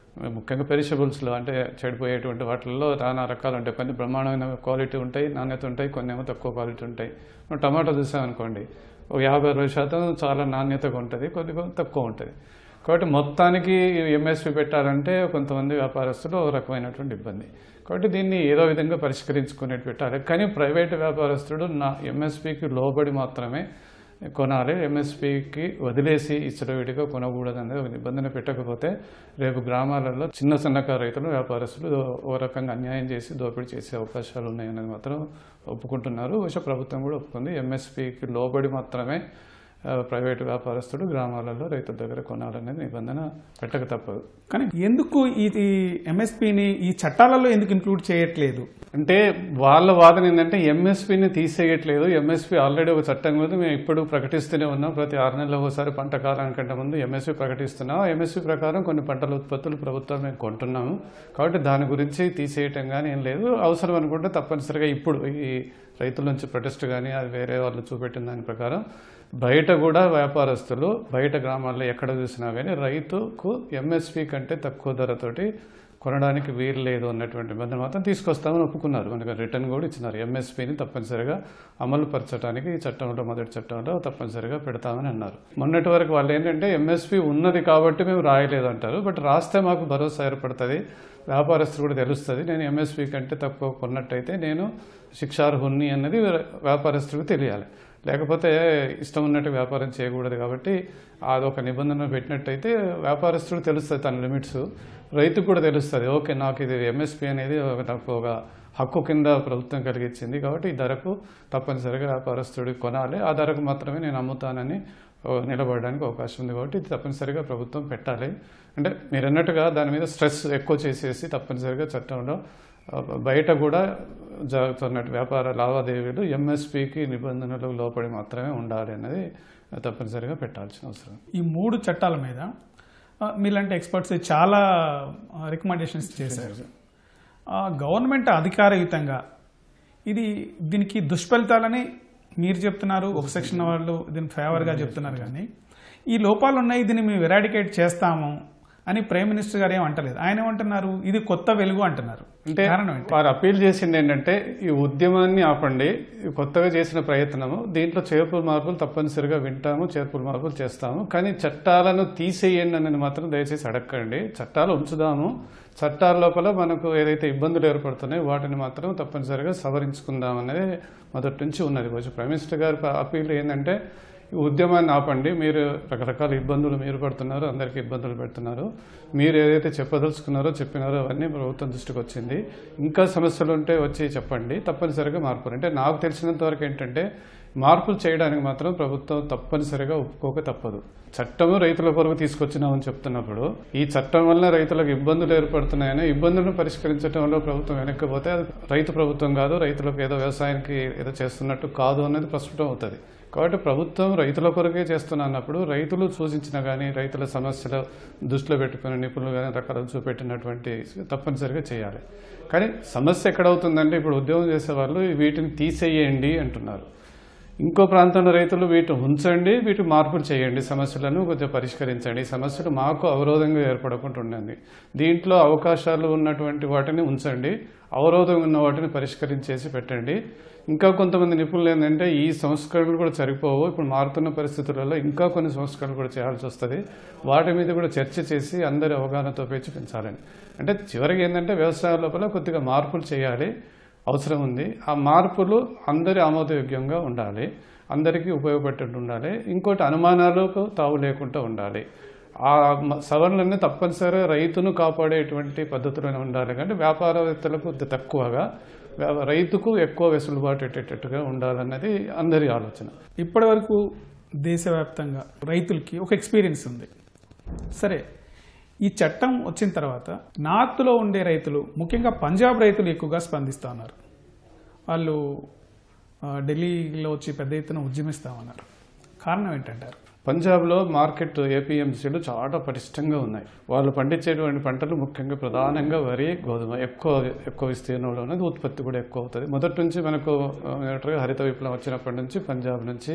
B: ముఖ్యంగా పెరిషబుల్స్లో అంటే చెడిపోయేటువంటి వాటిల్లో నానా రకాలు ఉంటాయి కొన్ని బ్రహ్మాండమైన క్వాలిటీ ఉంటాయి నాణ్యత ఉంటాయి కొన్ని ఏమో తక్కువ క్వాలిటీ ఉంటాయి మనం టమాటా చూసామనుకోండి ఒక యాభై అరవై శాతం చాలా నాణ్యతగా ఉంటుంది కొన్ని కొన్ని తక్కువ ఉంటుంది కాబట్టి మొత్తానికి ఎంఎస్పి పెట్టాలంటే కొంతమంది వ్యాపారస్తులు ఒక రకమైనటువంటి ఇబ్బంది కాబట్టి దీన్ని ఏదో విధంగా పరిష్కరించుకునేట్టు పెట్టాలి కానీ ప్రైవేట్ వ్యాపారస్తుడు నా ఎంఎస్పికి లోబడి మాత్రమే కొనాలి ఎంఎస్పికి వదిలేసి ఇచ్చడవిడిగా కొనకూడదు అనేది ఒక నిబంధన పెట్టకపోతే రేపు గ్రామాలలో చిన్న సన్నకారు రైతులు వ్యాపారస్తులు ఓ రకంగా అన్యాయం చేసి దోపిడీ చేసే అవకాశాలు ఉన్నాయనేది మాత్రం ఒప్పుకుంటున్నారు బహుశా ప్రభుత్వం కూడా ఒప్పుకుంది ఎంఎస్పికి లోబడి మాత్రమే ఆ, ప్రైవేటు వ్యాపారస్తుడు గ్రామాలలో రైతుల దగ్గర కొనాలనేది నిబంధన పెట్టక తప్పదు
A: కానీ ఎందుకు ఇది ఎంఎస్పిని ఈ చట్టాలలో ఎందుకు ఇంక్లూడ్ చేయట్లేదు
B: అంటే వాళ్ళ వాదన ఏంటంటే ఎంఎస్పీని తీసేయట్లేదు ఎంఎస్పీ ఆల్రెడీ ఒక చట్టం మీద మేము ఇప్పుడు ప్రకటిస్తూనే ఉన్నాం ప్రతి ఆరు నెలల ఒకసారి పంట కాలానికంటే ముందు ఎంఎస్పీ ప్రకటిస్తున్నాం ఎంఎస్పీ ప్రకారం కొన్ని పంటల ఉత్పత్తులు ప్రభుత్వం మేము కొంటున్నాము కాబట్టి దాని గురించి తీసేయటం కానీ ఏం లేదు అవసరం అనుకుంటే తప్పనిసరిగా ఇప్పుడు ఈ రైతుల నుంచి ప్రొటెస్ట్ కానీ అది వేరే వాళ్ళు చూపెట్టిన దాని ప్రకారం బయట కూడా వ్యాపారస్తులు బయట గ్రామాల్లో ఎక్కడ చూసినా కానీ రైతుకు ఎంఎస్పీ కంటే తక్కువ ధరతోటి కొనడానికి వీలు లేదు అన్నటువంటి నిబంధన మాత్రం తీసుకొస్తామని ఒప్పుకున్నారు మనకు రిటర్న్ కూడా ఇచ్చినారు ఎంఎస్పీని తప్పనిసరిగా అమలు పరచడానికి ఈ చట్టంలో మొదటి చట్టంలో తప్పనిసరిగా పెడతామని అన్నారు మొన్నటి వరకు వాళ్ళు ఏంటంటే ఎంఎస్పీ ఉన్నది కాబట్టి మేము రాయలేదు అంటారు బట్ రాస్తే మాకు భరోసా ఏర్పడుతుంది వ్యాపారస్తులు కూడా తెలుస్తుంది నేను ఎంఎస్పీ కంటే తక్కువ కొన్నట్టయితే నేను శిక్షార్హుణ్ణి అన్నది వ్యాపారస్తుడికి తెలియాలి లేకపోతే ఇష్టం ఉన్నట్టు వ్యాపారం చేయకూడదు కాబట్టి అదొక నిబంధన పెట్టినట్టయితే వ్యాపారస్తుడు తెలుస్తుంది తన లిమిట్స్ రైతుకు కూడా తెలుస్తుంది ఓకే నాకు ఇది ఎంఎస్పి అనేది ఒక- నాకు ఒక హక్కు కింద ప్రభుత్వం కలిగించింది కాబట్టి ఈ ధరకు తప్పనిసరిగా వ్యాపారస్తుడు కొనాలి ఆ ధరకు మాత్రమే నేను అమ్ముతానని ఓ, నిలబడడానికి అవకాశం ఉంది కాబట్టి ఇది తప్పనిసరిగా ప్రభుత్వం పెట్టాలి అంటే మీరు అన్నట్టుగా దాని మీద స్ట్రెస్ ఎక్కువ చేసేసి తప్పనిసరిగా చట్టంలో ఆ, బయట కూడా జరుగుతున్న వ్యాపార లావాదేవీలు ఎంఎస్పికి నిబంధనలకు లోపడి మాత్రమే ఉండాలి అనేది తప్పనిసరిగా పెట్టాల్సిన అవసరం
A: ఈ మూడు చట్టాల మీద ఆ, మీలాంటి ఎక్స్పర్ట్స్ చాలా రికమెండేషన్స్ చేశారు ఆ, గవర్నమెంట్ అధికారయుతంగా ఇది దీనికి దుష్ఫలితాలని మీరు చెప్తున్నారు ఒక సెక్షన్ వాళ్ళు దీని ఫేవర్గా చెప్తున్నారు కానీ ఈ లోపాలు ఉన్నాయి దీన్ని మేము ఎరాడికేట్ చేస్తాము అని ప్రైమ్ మినిస్టర్ గారు ఏం అంటలేదు ఆయన ఏమంటున్నారు ఇది కొత్త వెలుగు అంటున్నారు
B: అంటే
A: కారణం ఏంటి
B: వారు అప్పీల్ చేసింది ఏంటంటే ఈ ఉద్యమాన్ని ఆపండి ఈ కొత్తగా చేసిన ప్రయత్నము దీంట్లో చేర్పులు మార్పులు తప్పనిసరిగా వింటాము చేర్పులు మార్పులు చేస్తాము కానీ చట్టాలను తీసేయండి అనేది మాత్రం దయచేసి అడగండి చట్టాలు ఉంచుదాము చట్టాల లోపల మనకు ఏదైతే ఇబ్బందులు ఏర్పడుతున్నాయో వాటిని మాత్రం తప్పనిసరిగా సవరించుకుందాం అనేది మొదటి నుంచి ఉన్నది కొంచెం ప్రైమ్ మినిస్టర్ గారి అప్పీల్ ఏంటంటే ఈ ఉద్యమాన్ని ఆపండి మీరు రకరకాల ఇబ్బందులు మీరు పడుతున్నారు అందరికీ ఇబ్బందులు పెడుతున్నారు మీరు ఏదైతే చెప్పదలుచుకున్నారో చెప్పినారో అవన్నీ ప్రభుత్వం దృష్టికి వచ్చింది ఇంకా సమస్యలు ఉంటే వచ్చి చెప్పండి తప్పనిసరిగా మార్పులు అంటే నాకు తెలిసినంత వరకు ఏంటంటే మార్పులు చేయడానికి మాత్రం ప్రభుత్వం తప్పనిసరిగా ఒప్పుకోక తప్పదు చట్టము రైతుల కొరకు తీసుకొచ్చినామని చెప్తున్నప్పుడు ఈ చట్టం వల్ల రైతులకు ఇబ్బందులు ఏర్పడుతున్నాయని ఇబ్బందులను పరిష్కరించడంలో ప్రభుత్వం వెనక్కిపోతే అది రైతు ప్రభుత్వం కాదు రైతులకు ఏదో వ్యవసాయానికి ఏదో చేస్తున్నట్టు కాదు అనేది ప్రస్ఫుటం అవుతుంది కాబట్టి ప్రభుత్వం రైతుల కొరకే చేస్తున్నా అన్నప్పుడు రైతులు సూచించిన కానీ రైతుల సమస్యలు దృష్టిలో పెట్టుకుని నిపుణులు కానీ రకాల చూపెట్టినటువంటి తప్పనిసరిగా చేయాలి కానీ సమస్య ఎక్కడవుతుందంటే ఇప్పుడు ఉద్యోగం చేసే వాళ్ళు వీటిని తీసేయండి అంటున్నారు ఇంకో ప్రాంతంలో రైతులు వీటిని ఉంచండి వీటి మార్పులు చేయండి సమస్యలను కొంచెం పరిష్కరించండి ఈ సమస్యలు మాకు అవరోధంగా ఏర్పడకుండా ఉండండి దీంట్లో అవకాశాలు ఉన్నటువంటి వాటిని ఉంచండి అవరోధం ఉన్న వాటిని పరిష్కరించేసి పెట్టండి ఇంకా కొంతమంది నిపుణులు ఏంటంటే ఈ సంస్కరణలు కూడా సరిపోవు ఇప్పుడు మారుతున్న పరిస్థితులలో ఇంకా కొన్ని సంస్కరణలు కూడా చేయాల్సి వస్తుంది వాటి మీద కూడా చర్చ చేసి అందరి అవగాహనతో పెంచి పెంచాలని అంటే చివరికి ఏంటంటే వ్యవసాయ లోపల కొద్దిగా మార్పులు చేయాలి అవసరం ఉంది ఆ మార్పులు అందరి ఆమోదయోగ్యంగా ఉండాలి అందరికీ ఉపయోగపడేట్టు ఉండాలి ఇంకోటి అనుమానాలకు తావు లేకుండా ఉండాలి ఆ మ- సవరణలన్నీ తప్పనిసరిగా రైతును కాపాడేటువంటి పద్ధతులను ఉండాలి కానీ వ్యాపారవేత్తలకు కొద్ది తక్కువగా వ్యా- రైతుకు ఎక్కువ వెసులుబాటు పెట్టేటట్టుగా ఉండాలన్నది అందరి ఆలోచన
A: ఇప్పటి వరకు దేశవ్యాప్తంగా రైతులకి ఒక ఎక్స్పీరియన్స్ ఉంది సరే ఈ చట్టం వచ్చిన తర్వాత నార్త్లో ఉండే రైతులు ముఖ్యంగా పంజాబ్ రైతులు ఎక్కువగా స్పందిస్తూ ఉన్నారు వాళ్ళు ఆ, ఢిల్లీలో వచ్చి పెద్ద ఎత్తున ఉద్యమిస్తామన్నారు కారణం ఏంటంటారు
B: పంజాబ్లో మార్కెట్ ఏపీఎంసీలు చాలా పటిష్టంగా ఉన్నాయి వాళ్ళు పండించేటువంటి పంటలు ముఖ్యంగా ప్రధానంగా వరి గోధుమ ఎక్కువ ఎక్కువ విస్తీర్ణంలో ఉన్నది ఉత్పత్తి కూడా ఎక్కువ అవుతుంది మొదటి నుంచి మనకు ఆ, ఏమంటారు, హరిత విప్లవం వచ్చినప్పటి నుంచి పంజాబ్ నుంచి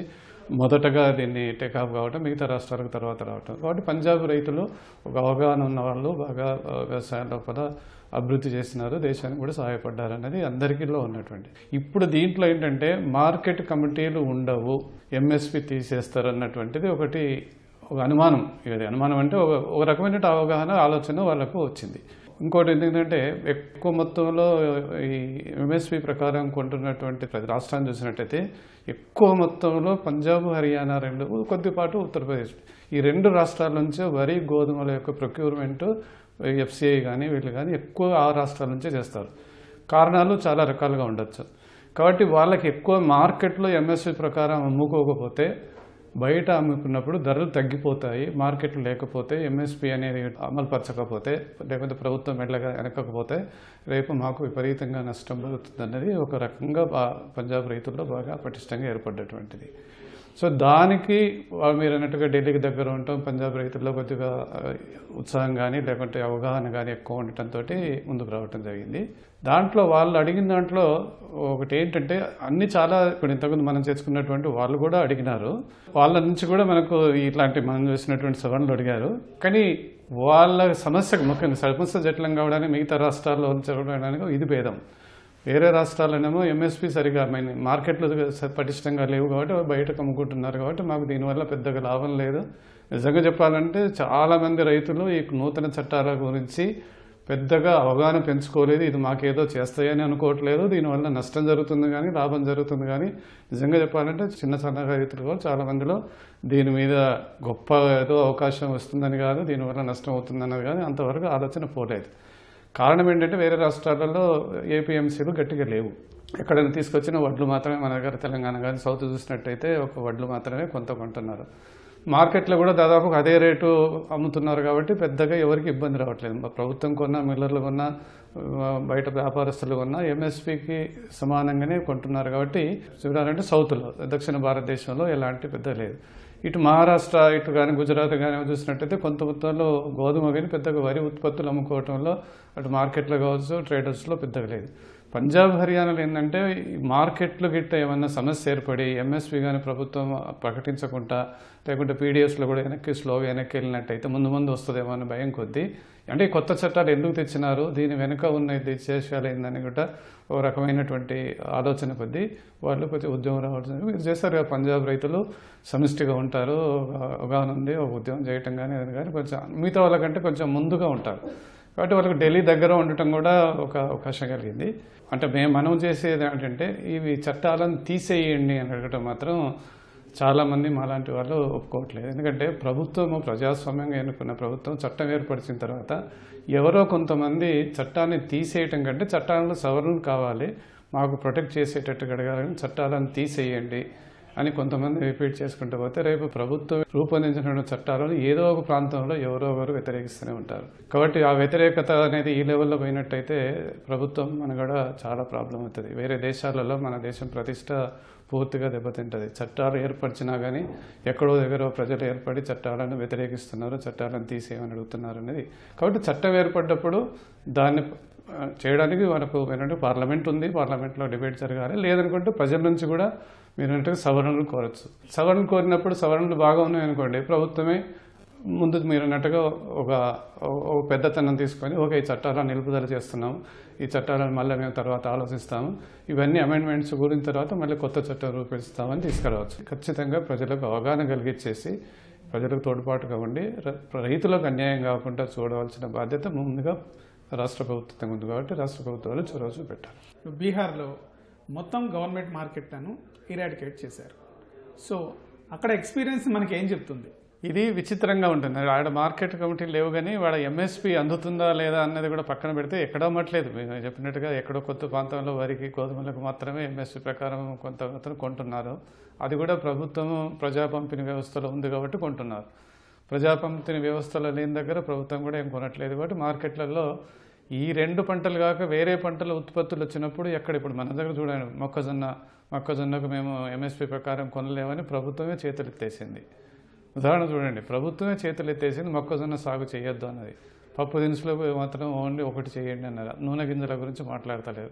B: మొదటగా దీన్ని టేకాఫ్ కావటం మిగతా రాష్ట్రాలకు తర్వాత రావటం కాబట్టి పంజాబ్ రైతులు ఒక అవగాహన ఉన్న వాళ్ళు బాగా ఆ, వ్యవసాయం లోపల అభివృద్ధి చేసినారు దేశానికి కూడా సహాయపడ్డారు అనేది అందరికీలో ఉన్నటువంటి ఇప్పుడు దీంట్లో ఏంటంటే మార్కెట్ కమిటీలు ఉండవు ఎంఎస్పి తీసేస్తారు అన్నటువంటిది ఒకటి ఒక అనుమానం ఇది అనుమానం అంటే ఒక ఒక రకమైన అవగాహన ఆలోచన వాళ్ళకు వచ్చింది ఇంకోటి ఎందుకంటే ఎక్కువ మొత్తంలో ఈ ఎంఎస్పి ప్రకారం కొంటున్నటువంటి ప్రతి రాష్ట్రాన్ని చూసినట్టయితే ఎక్కువ మొత్తంలో పంజాబ్ హర్యానా రెండు కొద్దిపాటు ఉత్తరప్రదేశ్ ఈ రెండు రాష్ట్రాల నుంచే వరి గోధుమల యొక్క ప్రొక్యూర్మెంట్ ఎఫ్సిఐ కానీ వీళ్ళు కానీ ఎక్కువ ఆ రాష్ట్రాల నుంచే చేస్తారు కారణాలు చాలా రకాలుగా ఉండొచ్చు కాబట్టి వాళ్ళకి ఎక్కువ మార్కెట్లో ఎంఎస్పి ప్రకారం అమ్ముకోకపోతే బయట అమ్ముకున్నప్పుడు ధరలు తగ్గిపోతాయి మార్కెట్ లేకపోతే ఎంఎస్పి అనేది అమలు పరచకపోతే లేకపోతే ప్రభుత్వం మెల్లగా వెనకపోతే రేపు మాకు విపరీతంగా నష్టం జరుగుతుంది అన్నది ఒక రకంగా బా- పంజాబ్ రైతుల్లో బాగా పటిష్టంగా ఏర్పడ్డటువంటిది సో దానికి వా- మీరు అన్నట్టుగా ఢిల్లీకి దగ్గర ఉండటం పంజాబ్ రైతుల్లో కొద్దిగా ఆ, ఉత్సాహం కానీ లేకుంటే అవగాహన కానీ ఎక్కువ ఉండటంతో ముందుకు రావటం జరిగింది దాంట్లో వాళ్ళు అడిగిన దాంట్లో ఒకటి ఏంటంటే అన్ని చాలా ఇప్పుడు ఇంతకుముందు మనం చేసుకున్నటువంటి వాళ్ళు కూడా అడిగినారు వాళ్ళ నుంచి కూడా మనకు ఇట్లాంటి మనం చూసినటువంటి సవరణలు అడిగారు కానీ వాళ్ళ సమస్యకు ముఖ్యంగా సమస్య జటిలం కావడానికి మిగతా రాష్ట్రాల్లో చదవడానికి ఇది భేదం వేరే రాష్ట్రాలనేమో ఎంఎస్పి సరిగా మన మార్కెట్లు పటిష్టంగా లేవు కాబట్టి బయటకు అమ్ముకుంటున్నారు కాబట్టి మాకు దీనివల్ల పెద్దగా లాభం లేదు నిజంగా చెప్పాలంటే చాలా మంది రైతులు ఈ నూతన చట్టాల గురించి పెద్దగా అవగాహన పెంచుకోలేదు ఇది మాకేదో చేస్తాయని అనుకోవట్లేదు దీనివల్ల నష్టం జరుగుతుంది కానీ లాభం జరుగుతుంది కానీ నిజంగా చెప్పాలంటే చిన్న సన్నగా రైతులు కూడా చాలా మందిలో దీని మీద గొప్ప ఏదో అవకాశం వస్తుందని కాదు దీనివల్ల నష్టం అవుతుందన్నది కానీ అంతవరకు ఆలోచన పోలేదు కారణం ఏంటంటే వేరే రాష్ట్రాలలో ఏపీఎంసీలు గట్టిగా లేవు ఎక్కడైనా తీసుకొచ్చిన వడ్లు మాత్రమే మన దగ్గర తెలంగాణ కానీ సౌత్ చూసినట్టయితే ఒక వడ్లు మాత్రమే కొంత కొంటున్నారు మార్కెట్లో కూడా దాదాపు అదే రేటు అమ్ముతున్నారు కాబట్టి పెద్దగా ఎవరికి ఇబ్బంది రావట్లేదు మా ప్రభుత్వం కొన్నా మిల్లర్లు కొన్నా ఆ, బయట వ్యాపారస్తులు కొన్నా ఎంఎస్పికి సమానంగానే కొంటున్నారు కాబట్టి చూడాలంటే సౌత్లో దక్షిణ భారతదేశంలో ఎలాంటి పెద్ద లేదు ఇటు మహారాష్ట్ర ఇటు కానీ గుజరాత్ కానీ చూసినట్టయితే కొంత మొత్తంలో గోధుమ కానీ పెద్దగా వరి ఉత్పత్తులు అమ్ముకోవటంలో అటు మార్కెట్లో కావచ్చు ట్రేడర్స్లో పెద్దగా లేదు పంజాబ్ హర్యానాలో ఏంటంటే ఈ మార్కెట్లు గిట్ట ఏమన్నా సమస్య ఏర్పడి ఎంఎస్పి కానీ ప్రభుత్వం ప్రకటించకుండా లేకుంటే పీడిఎస్లో కూడా వెనక్కి స్లోగా వెనక్కి వెళ్ళినట్టయితే ముందు ముందు వస్తుందేమో అనే భయం కొద్దీ అంటే ఈ కొత్త చట్టాలు ఎందుకు తెచ్చినారు దీని వెనుక ఉన్న ఇది చేసేయాలి ఏందని కూడా ఒక రకమైనటువంటి ఆలోచన కొద్దీ వాళ్ళు కొంచెం ఉద్యమం రావాల్సింది మీరు చేస్తారు కదా పంజాబ్ రైతులు సమిష్టిగా ఉంటారు ఒక అవగాహన ఉంది ఒక ఉద్యమం చేయటం కానీ అది కానీ కొంచెం మిగతా వాళ్ళకంటే కొంచెం ముందుగా ఉంటారు కాబట్టి వాళ్ళకి ఢిల్లీ దగ్గర ఉండటం కూడా ఒక అవకాశం కలిగింది అంటే మేము మనం చేసేది ఏంటంటే ఇవి చట్టాలను తీసేయండి అని అడగటం మాత్రం చాలామంది మాలాంటి వాళ్ళు ఒప్పుకోవట్లేదు ఎందుకంటే ప్రభుత్వము ప్రజాస్వామ్యంగా ఎన్నుకున్న ప్రభుత్వం చట్టం ఏర్పరిచిన తర్వాత ఎవరో కొంతమంది చట్టాన్ని తీసేయటం కంటే చట్టాలను సవరణ కావాలి మాకు ప్రొటెక్ట్ చేసేటట్టు అడగాలని చట్టాలను తీసేయండి అని కొంతమంది రిపీట్ చేసుకుంటూ పోతే రేపు ప్రభుత్వం రూపొందించిన చట్టాలను ఏదో ఒక ప్రాంతంలో ఎవరో ఒకరు వ్యతిరేకిస్తూనే ఉంటారు కాబట్టి ఆ వ్యతిరేకత అనేది ఈ లెవెల్లో పోయినట్టయితే ప్రభుత్వం మనగడ చాలా ప్రాబ్లం అవుతుంది వేరే దేశాలలో మన దేశం ప్రతిష్ట పూర్తిగా దెబ్బతింటుంది చట్టాలు ఏర్పరిచినా కానీ ఎక్కడో దగ్గర ప్రజలు ఏర్పడి చట్టాలను వ్యతిరేకిస్తున్నారు చట్టాలను తీసేయమని అడుగుతున్నారు అనేది కాబట్టి చట్టం ఏర్పడ్డప్పుడు దాన్ని ఆ, చేయడానికి మనకు ఏంటంటే పార్లమెంట్ ఉంది పార్లమెంట్లో డిబేట్ జరగాలి లేదనుకుంటే ప్రజల నుంచి కూడా మీరు అంటే సవరణలు కోరచ్చు సవరణలు కోరినప్పుడు సవరణలు బాగా ఉన్నాయి అనుకోండి ప్రభుత్వమే ముందు మీరు అన్నట్టుగా ఒక ఒక పెద్దతనం తీసుకొని ఓకే ఈ చట్టాలను నిలుపుదల చేస్తున్నాం ఈ చట్టాలను మళ్ళీ మేము తర్వాత ఆలోచిస్తాము ఇవన్నీ అమెండ్మెంట్స్ గురిన తర్వాత మళ్ళీ కొత్త చట్టం రూపొందిస్తామని తీసుకురావచ్చు ఖచ్చితంగా ప్రజలకు అవగాహన కలిగించేసి ప్రజలకు తోడ్పాటుగా ఉండి ర- రైతులకు అన్యాయం కాకుండా చూడవలసిన బాధ్యత ముందుగా రాష్ట్ర ప్రభుత్వం ఉంది కాబట్టి రాష్ట్ర ప్రభుత్వాలు చొరవ చూపెట్టాలి
A: బీహార్లో మొత్తం గవర్నమెంట్ మార్కెట్లను ఇరాడికేట్ చేశారు సో అక్కడ ఎక్స్పీరియన్స్ మనకి ఏం చెప్తుంది
B: ఇది విచిత్రంగా ఉంటుంది ఆడ మార్కెట్ కమిటీ లేవు కానీ వాడ ఎంఎస్పి అందుతుందా లేదా అన్నది కూడా పక్కన పెడితే ఎక్కడో అమ్మట్లేదు మీరు చెప్పినట్టుగా ఎక్కడో కొత్త ప్రాంతంలో వరికి గోధుమలకు మాత్రమే ఎంఎస్పి ప్రకారం కొంత మాత్రం కొంటున్నారు అది కూడా ప్రభుత్వం ప్రజా పంపిణీ వ్యవస్థలో ఉంది కాబట్టి కొంటున్నారు ప్రజా పంపిణీ వ్యవస్థలో లేని దగ్గర ప్రభుత్వం కూడా ఏం కొనట్లేదు కాబట్టి మార్కెట్లలో ఈ రెండు పంటలు కాక వేరే పంటల ఉత్పత్తులు వచ్చినప్పుడు ఎక్కడ ఇప్పుడు మన దగ్గర చూడండి మొక్కజొన్న మొక్కజొన్నకు మేము ఎంఎస్పి ప్రకారం కొనలేమని ప్రభుత్వమే చేతులెత్తేసింది ఉదాహరణ చూడండి ప్రభుత్వమే చేతులు ఎత్తేసింది మొక్కజొన్న సాగు చేయొద్దు అన్నది పప్పు దినుసులకు మాత్రం ఓన్లీ ఒకటి చేయండి అన్నారు నూనె గింజల గురించి మాట్లాడతలేదు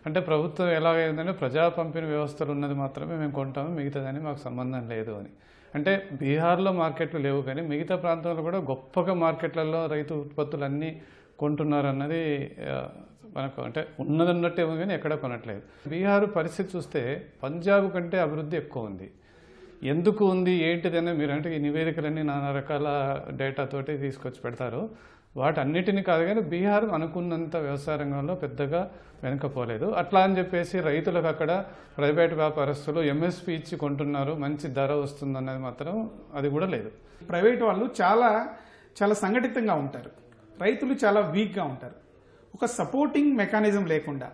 B: అంటే ప్రభుత్వం ఎలాగైందంటే ప్రజా పంపిణీ వ్యవస్థలు ఉన్నది మాత్రమే మేము కొంటాము మిగతాదని మాకు సంబంధం లేదు అని అంటే బీహార్లో మార్కెట్లు లేవు కానీ మిగతా ప్రాంతాల్లో కూడా గొప్పగా మార్కెట్లలో రైతు ఉత్పత్తులు అన్నీ కొంటున్నారు అన్నది ఆ, మనకు అంటే ఉన్నది ఉన్నట్టేమో కానీ ఎక్కడ కొనట్లేదు బీహార్ పరిస్థితి చూస్తే పంజాబ్ కంటే అభివృద్ధి ఎక్కువ ఉంది ఎందుకు ఉంది ఏంటిదని మీరు అంటే ఈ నివేదికలన్నీ నానా రకాల డేటాతోటి తీసుకొచ్చి పెడతారు వాటన్నిటిని కాదు కానీ బీహార్ అనుకున్నంత వ్యవసాయ రంగంలో పెద్దగా వెనకపోలేదు అట్లా అని చెప్పేసి రైతులకు అక్కడ ప్రైవేట్ వ్యాపారస్తులు ఎంఎస్పి ఇచ్చి కొంటున్నారు మంచి ధర వస్తుందన్నది మాత్రం అది కూడా లేదు
A: ప్రైవేట్ వాళ్ళు చాలా చాలా సంఘటితంగా ఉంటారు రైతులు చాలా వీక్గా ఉంటారు ఒక సపోర్టింగ్ మెకానిజం లేకుండా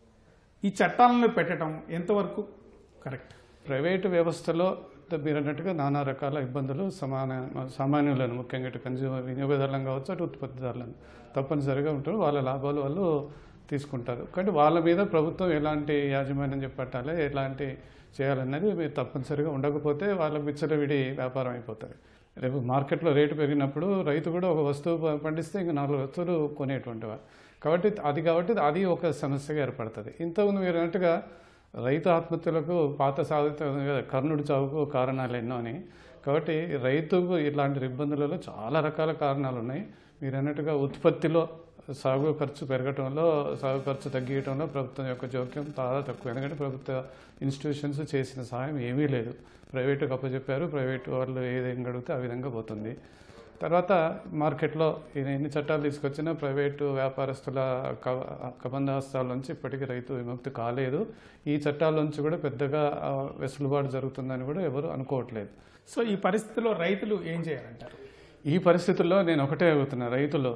A: ఈ చట్టాలను పెట్టడం ఎంతవరకు కరెక్ట్
B: ప్రైవేటు వ్యవస్థలో మీరు అన్నట్టుగా నానా రకాల ఇబ్బందులు సమాన సామాన్యులను ముఖ్యంగా ఇటు కన్జ్యూమర్ వినియోగదారులను కావచ్చు అటు ఉత్పత్తిదారులను తప్పనిసరిగా ఉంటారు వాళ్ళ లాభాలు వాళ్ళు తీసుకుంటారు కానీ వాళ్ళ మీద ప్రభుత్వం ఎలాంటి యాజమాన్యం చెప్పట్టాలి ఎలాంటి చేయాలన్నది మీరు తప్పనిసరిగా ఉండకపోతే వాళ్ళ విచ్చలవిడి వ్యాపారం అయిపోతుంది రేపు మార్కెట్లో రేటు పెరిగినప్పుడు రైతు కూడా ఒక వస్తువు ప- పండిస్తే ఇంకా నాలుగు వస్తువులు కొనేటువంటి వారు కాబట్టి అది కాబట్టి అది ఒక సమస్యగా ఏర్పడుతుంది ఇంతకుముందు మీరు అన్నట్టుగా రైతు ఆత్మహత్యలకు పాత సాగుతూ ఉంది కదా కర్ణుడి చావుకు కారణాలు ఎన్నో అని కాబట్టి రైతుకు ఇలాంటి ఇబ్బందులలో చాలా రకాల కారణాలు ఉన్నాయి మీరు అన్నట్టుగా ఉత్పత్తిలో సాగు ఖర్చు పెరగటంలో సాగు ఖర్చు తగ్గించడంలో ప్రభుత్వం యొక్క జోక్యం చాలా తక్కువ ఎందుకంటే ప్రభుత్వ ఇన్స్టిట్యూషన్స్ చేసిన సహాయం ఏమీ లేదు ప్రైవేటుకు అప్పచెప్పారు ప్రైవేట్ వాళ్ళు ఏదైనా అడిగితే ఆ విధంగా పోతుంది తర్వాత మార్కెట్లో ఈయన ఎన్ని చట్టాలు తీసుకొచ్చినా ప్రైవేటు వ్యాపారస్తుల క- కబంధ హస్తాల నుంచి ఇప్పటికీ రైతు విముక్తి కాలేదు ఈ చట్టాల నుంచి కూడా పెద్దగా ఆ, వెసులుబాటు జరుగుతుందని కూడా ఎవరు అనుకోవట్లేదు
A: సో ఈ పరిస్థితిలో రైతులు ఏం చేయాలంటారు
B: ఈ పరిస్థితుల్లో నేను ఒకటే అడుగుతున్నా రైతులు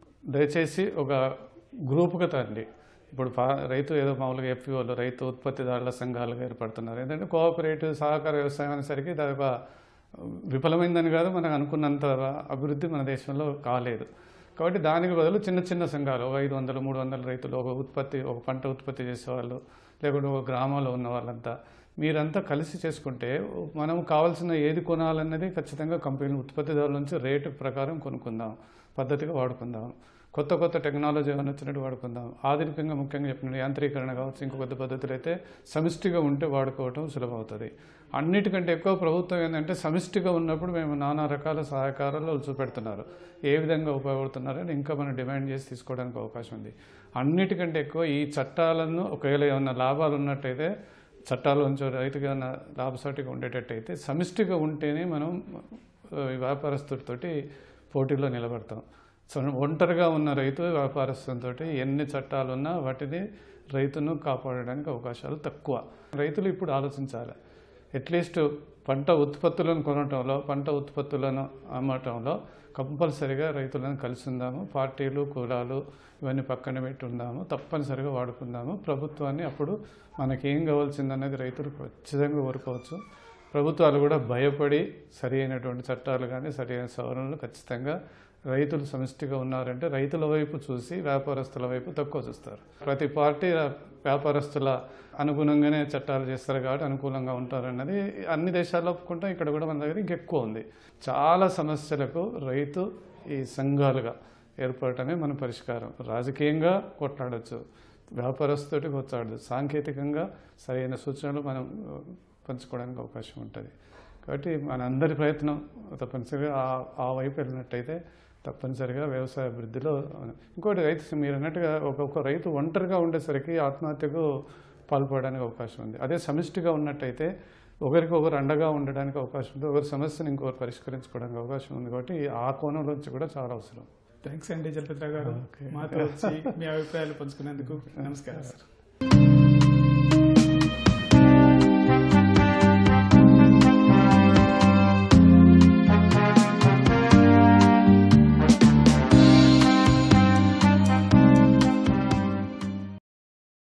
B: దయచేసి ఒక గ్రూపుగా తండి ఇప్పుడు పా- రైతు ఏదో మామూలుగా ఎఫ్పిఓలు రైతు ఉత్పత్తిదారుల సంఘాలుగా ఏర్పడుతున్నారు ఏంటంటే కోఆపరేటివ్ సహకార వ్యవసాయం అనేసరికి దాని ఒక విఫలమైందని కాదు మనకు అనుకున్నంత అభివృద్ధి మన దేశంలో కాలేదు కాబట్టి దానికి బదులు చిన్న చిన్న సంఘాలు ఒక ఐదు వందలు మూడు వందల రైతులు ఒక ఉత్పత్తి ఒక పంట ఉత్పత్తి చేసేవాళ్ళు లేకుంటే ఒక గ్రామంలో ఉన్న వాళ్ళంతా మీరంతా కలిసి చేసుకుంటే మనం కావాల్సిన ఏది కొనాలన్నది ఖచ్చితంగా కంపెనీ ఉత్పత్తిదారుల నుంచి రేటు ప్రకారం కొనుక్కుందాం పద్ధతిగా వాడుకుందాం కొత్త కొత్త టెక్నాలజీ ఏమైనా వచ్చినట్టు వాడుకుందాం ఆధునికంగా ముఖ్యంగా చెప్పిన యాంత్రీకరణ కావచ్చు ఇంకో కొత్త పద్ధతులు అయితే సమిష్టిగా ఉంటే వాడుకోవటం సులభం అవుతుంది అన్నిటికంటే ఎక్కువ ప్రభుత్వం ఏంటంటే సమిష్టిగా ఉన్నప్పుడు మేము నానా రకాల సహకారాలు చూపెడుతున్నారు ఏ విధంగా ఉపయోగపడుతున్నారని ఇంకా మనం డిమాండ్ చేసి తీసుకోవడానికి అవకాశం ఉంది అన్నిటికంటే ఎక్కువ ఈ చట్టాలను ఒకవేళ ఏమైనా లాభాలు ఉన్నట్టయితే చట్టాల నుంచి రైతుగా ఏమైనా లాభసాటిగా ఉండేటట్టయితే సమిష్టిగా ఉంటేనే మనం ఆ, ఈ వ్యాపారస్తుడితోటి పోటీలో నిలబడతాం సో ఒంటరిగా ఉన్న రైతు వ్యాపారస్తులతో ఎన్ని చట్టాలు ఉన్నా వాటిని రైతును కాపాడడానికి అవకాశాలు తక్కువ రైతులు ఇప్పుడు ఆలోచించాలి అట్లీస్ట్ పంట ఉత్పత్తులను కొనటంలో పంట ఉత్పత్తులను అమ్మటంలో కంపల్సరిగా రైతులను కలిసి ఉందాము పార్టీలు కులాలు ఇవన్నీ పక్కన పెట్టి ఉందాము తప్పనిసరిగా వాడుకుందాము ప్రభుత్వాన్ని అప్పుడు మనకేం కావాల్సిందనేది రైతులు ఖచ్చితంగా కోరుకోవచ్చు ప్రభుత్వాలు కూడా భయపడి సరి అయినటువంటి చట్టాలు కానీ సరి అయిన సవరణలు ఖచ్చితంగా రైతులు సమిష్టిగా ఉన్నారంటే రైతుల వైపు చూసి వ్యాపారస్తుల వైపు తక్కువ చూస్తారు ప్రతి పార్టీ వ్యాపారస్తుల అనుగుణంగానే చట్టాలు చేస్తారు కాబట్టి అనుకూలంగా ఉంటారన్నది అన్ని దేశాల్లో ఒప్పుకుంటాం ఇక్కడ కూడా మన దగ్గర ఇంకెక్కువ ఉంది చాలా సమస్యలకు రైతు ఈ సంఘాలుగా ఏర్పడటమే మన పరిష్కారం రాజకీయంగా కొట్లాడచ్చు వ్యాపారస్తుతోటి కొట్లాడదు సాంకేతికంగా సరైన సూచనలు మనం ఆ, పంచుకోవడానికి అవకాశం ఉంటుంది కాబట్టి మనందరి ప్రయత్నం తప్పనిసరిగా ఆ- ఆ వైపు వెళ్ళినట్టయితే తప్పనిసరిగా వ్యవసాయ అభివృద్ధిలో ఇంకోటి రైతు మీరు అన్నట్టుగా ఒక్కొక్క రైతు ఒంటరిగా ఉండేసరికి ఆత్మహత్యకు పాల్పడడానికి అవకాశం ఉంది అదే సమిష్టిగా ఉన్నట్టయితే ఒకరికి ఒకరు అండగా ఉండడానికి అవకాశం ఉంది ఒకరి సమస్యను ఇంకొకరు పరిష్కరించుకోవడానికి అవకాశం ఉంది కాబట్టి ఆ కోణంలోంచి కూడా చాలా అవసరం
A: థ్యాంక్స్ అండి జలపత్ర గారు
B: Okay.
A: మాతో వచ్చి మీ అభిప్రాయాలు పంచుకునేందుకు నమస్కారం సార్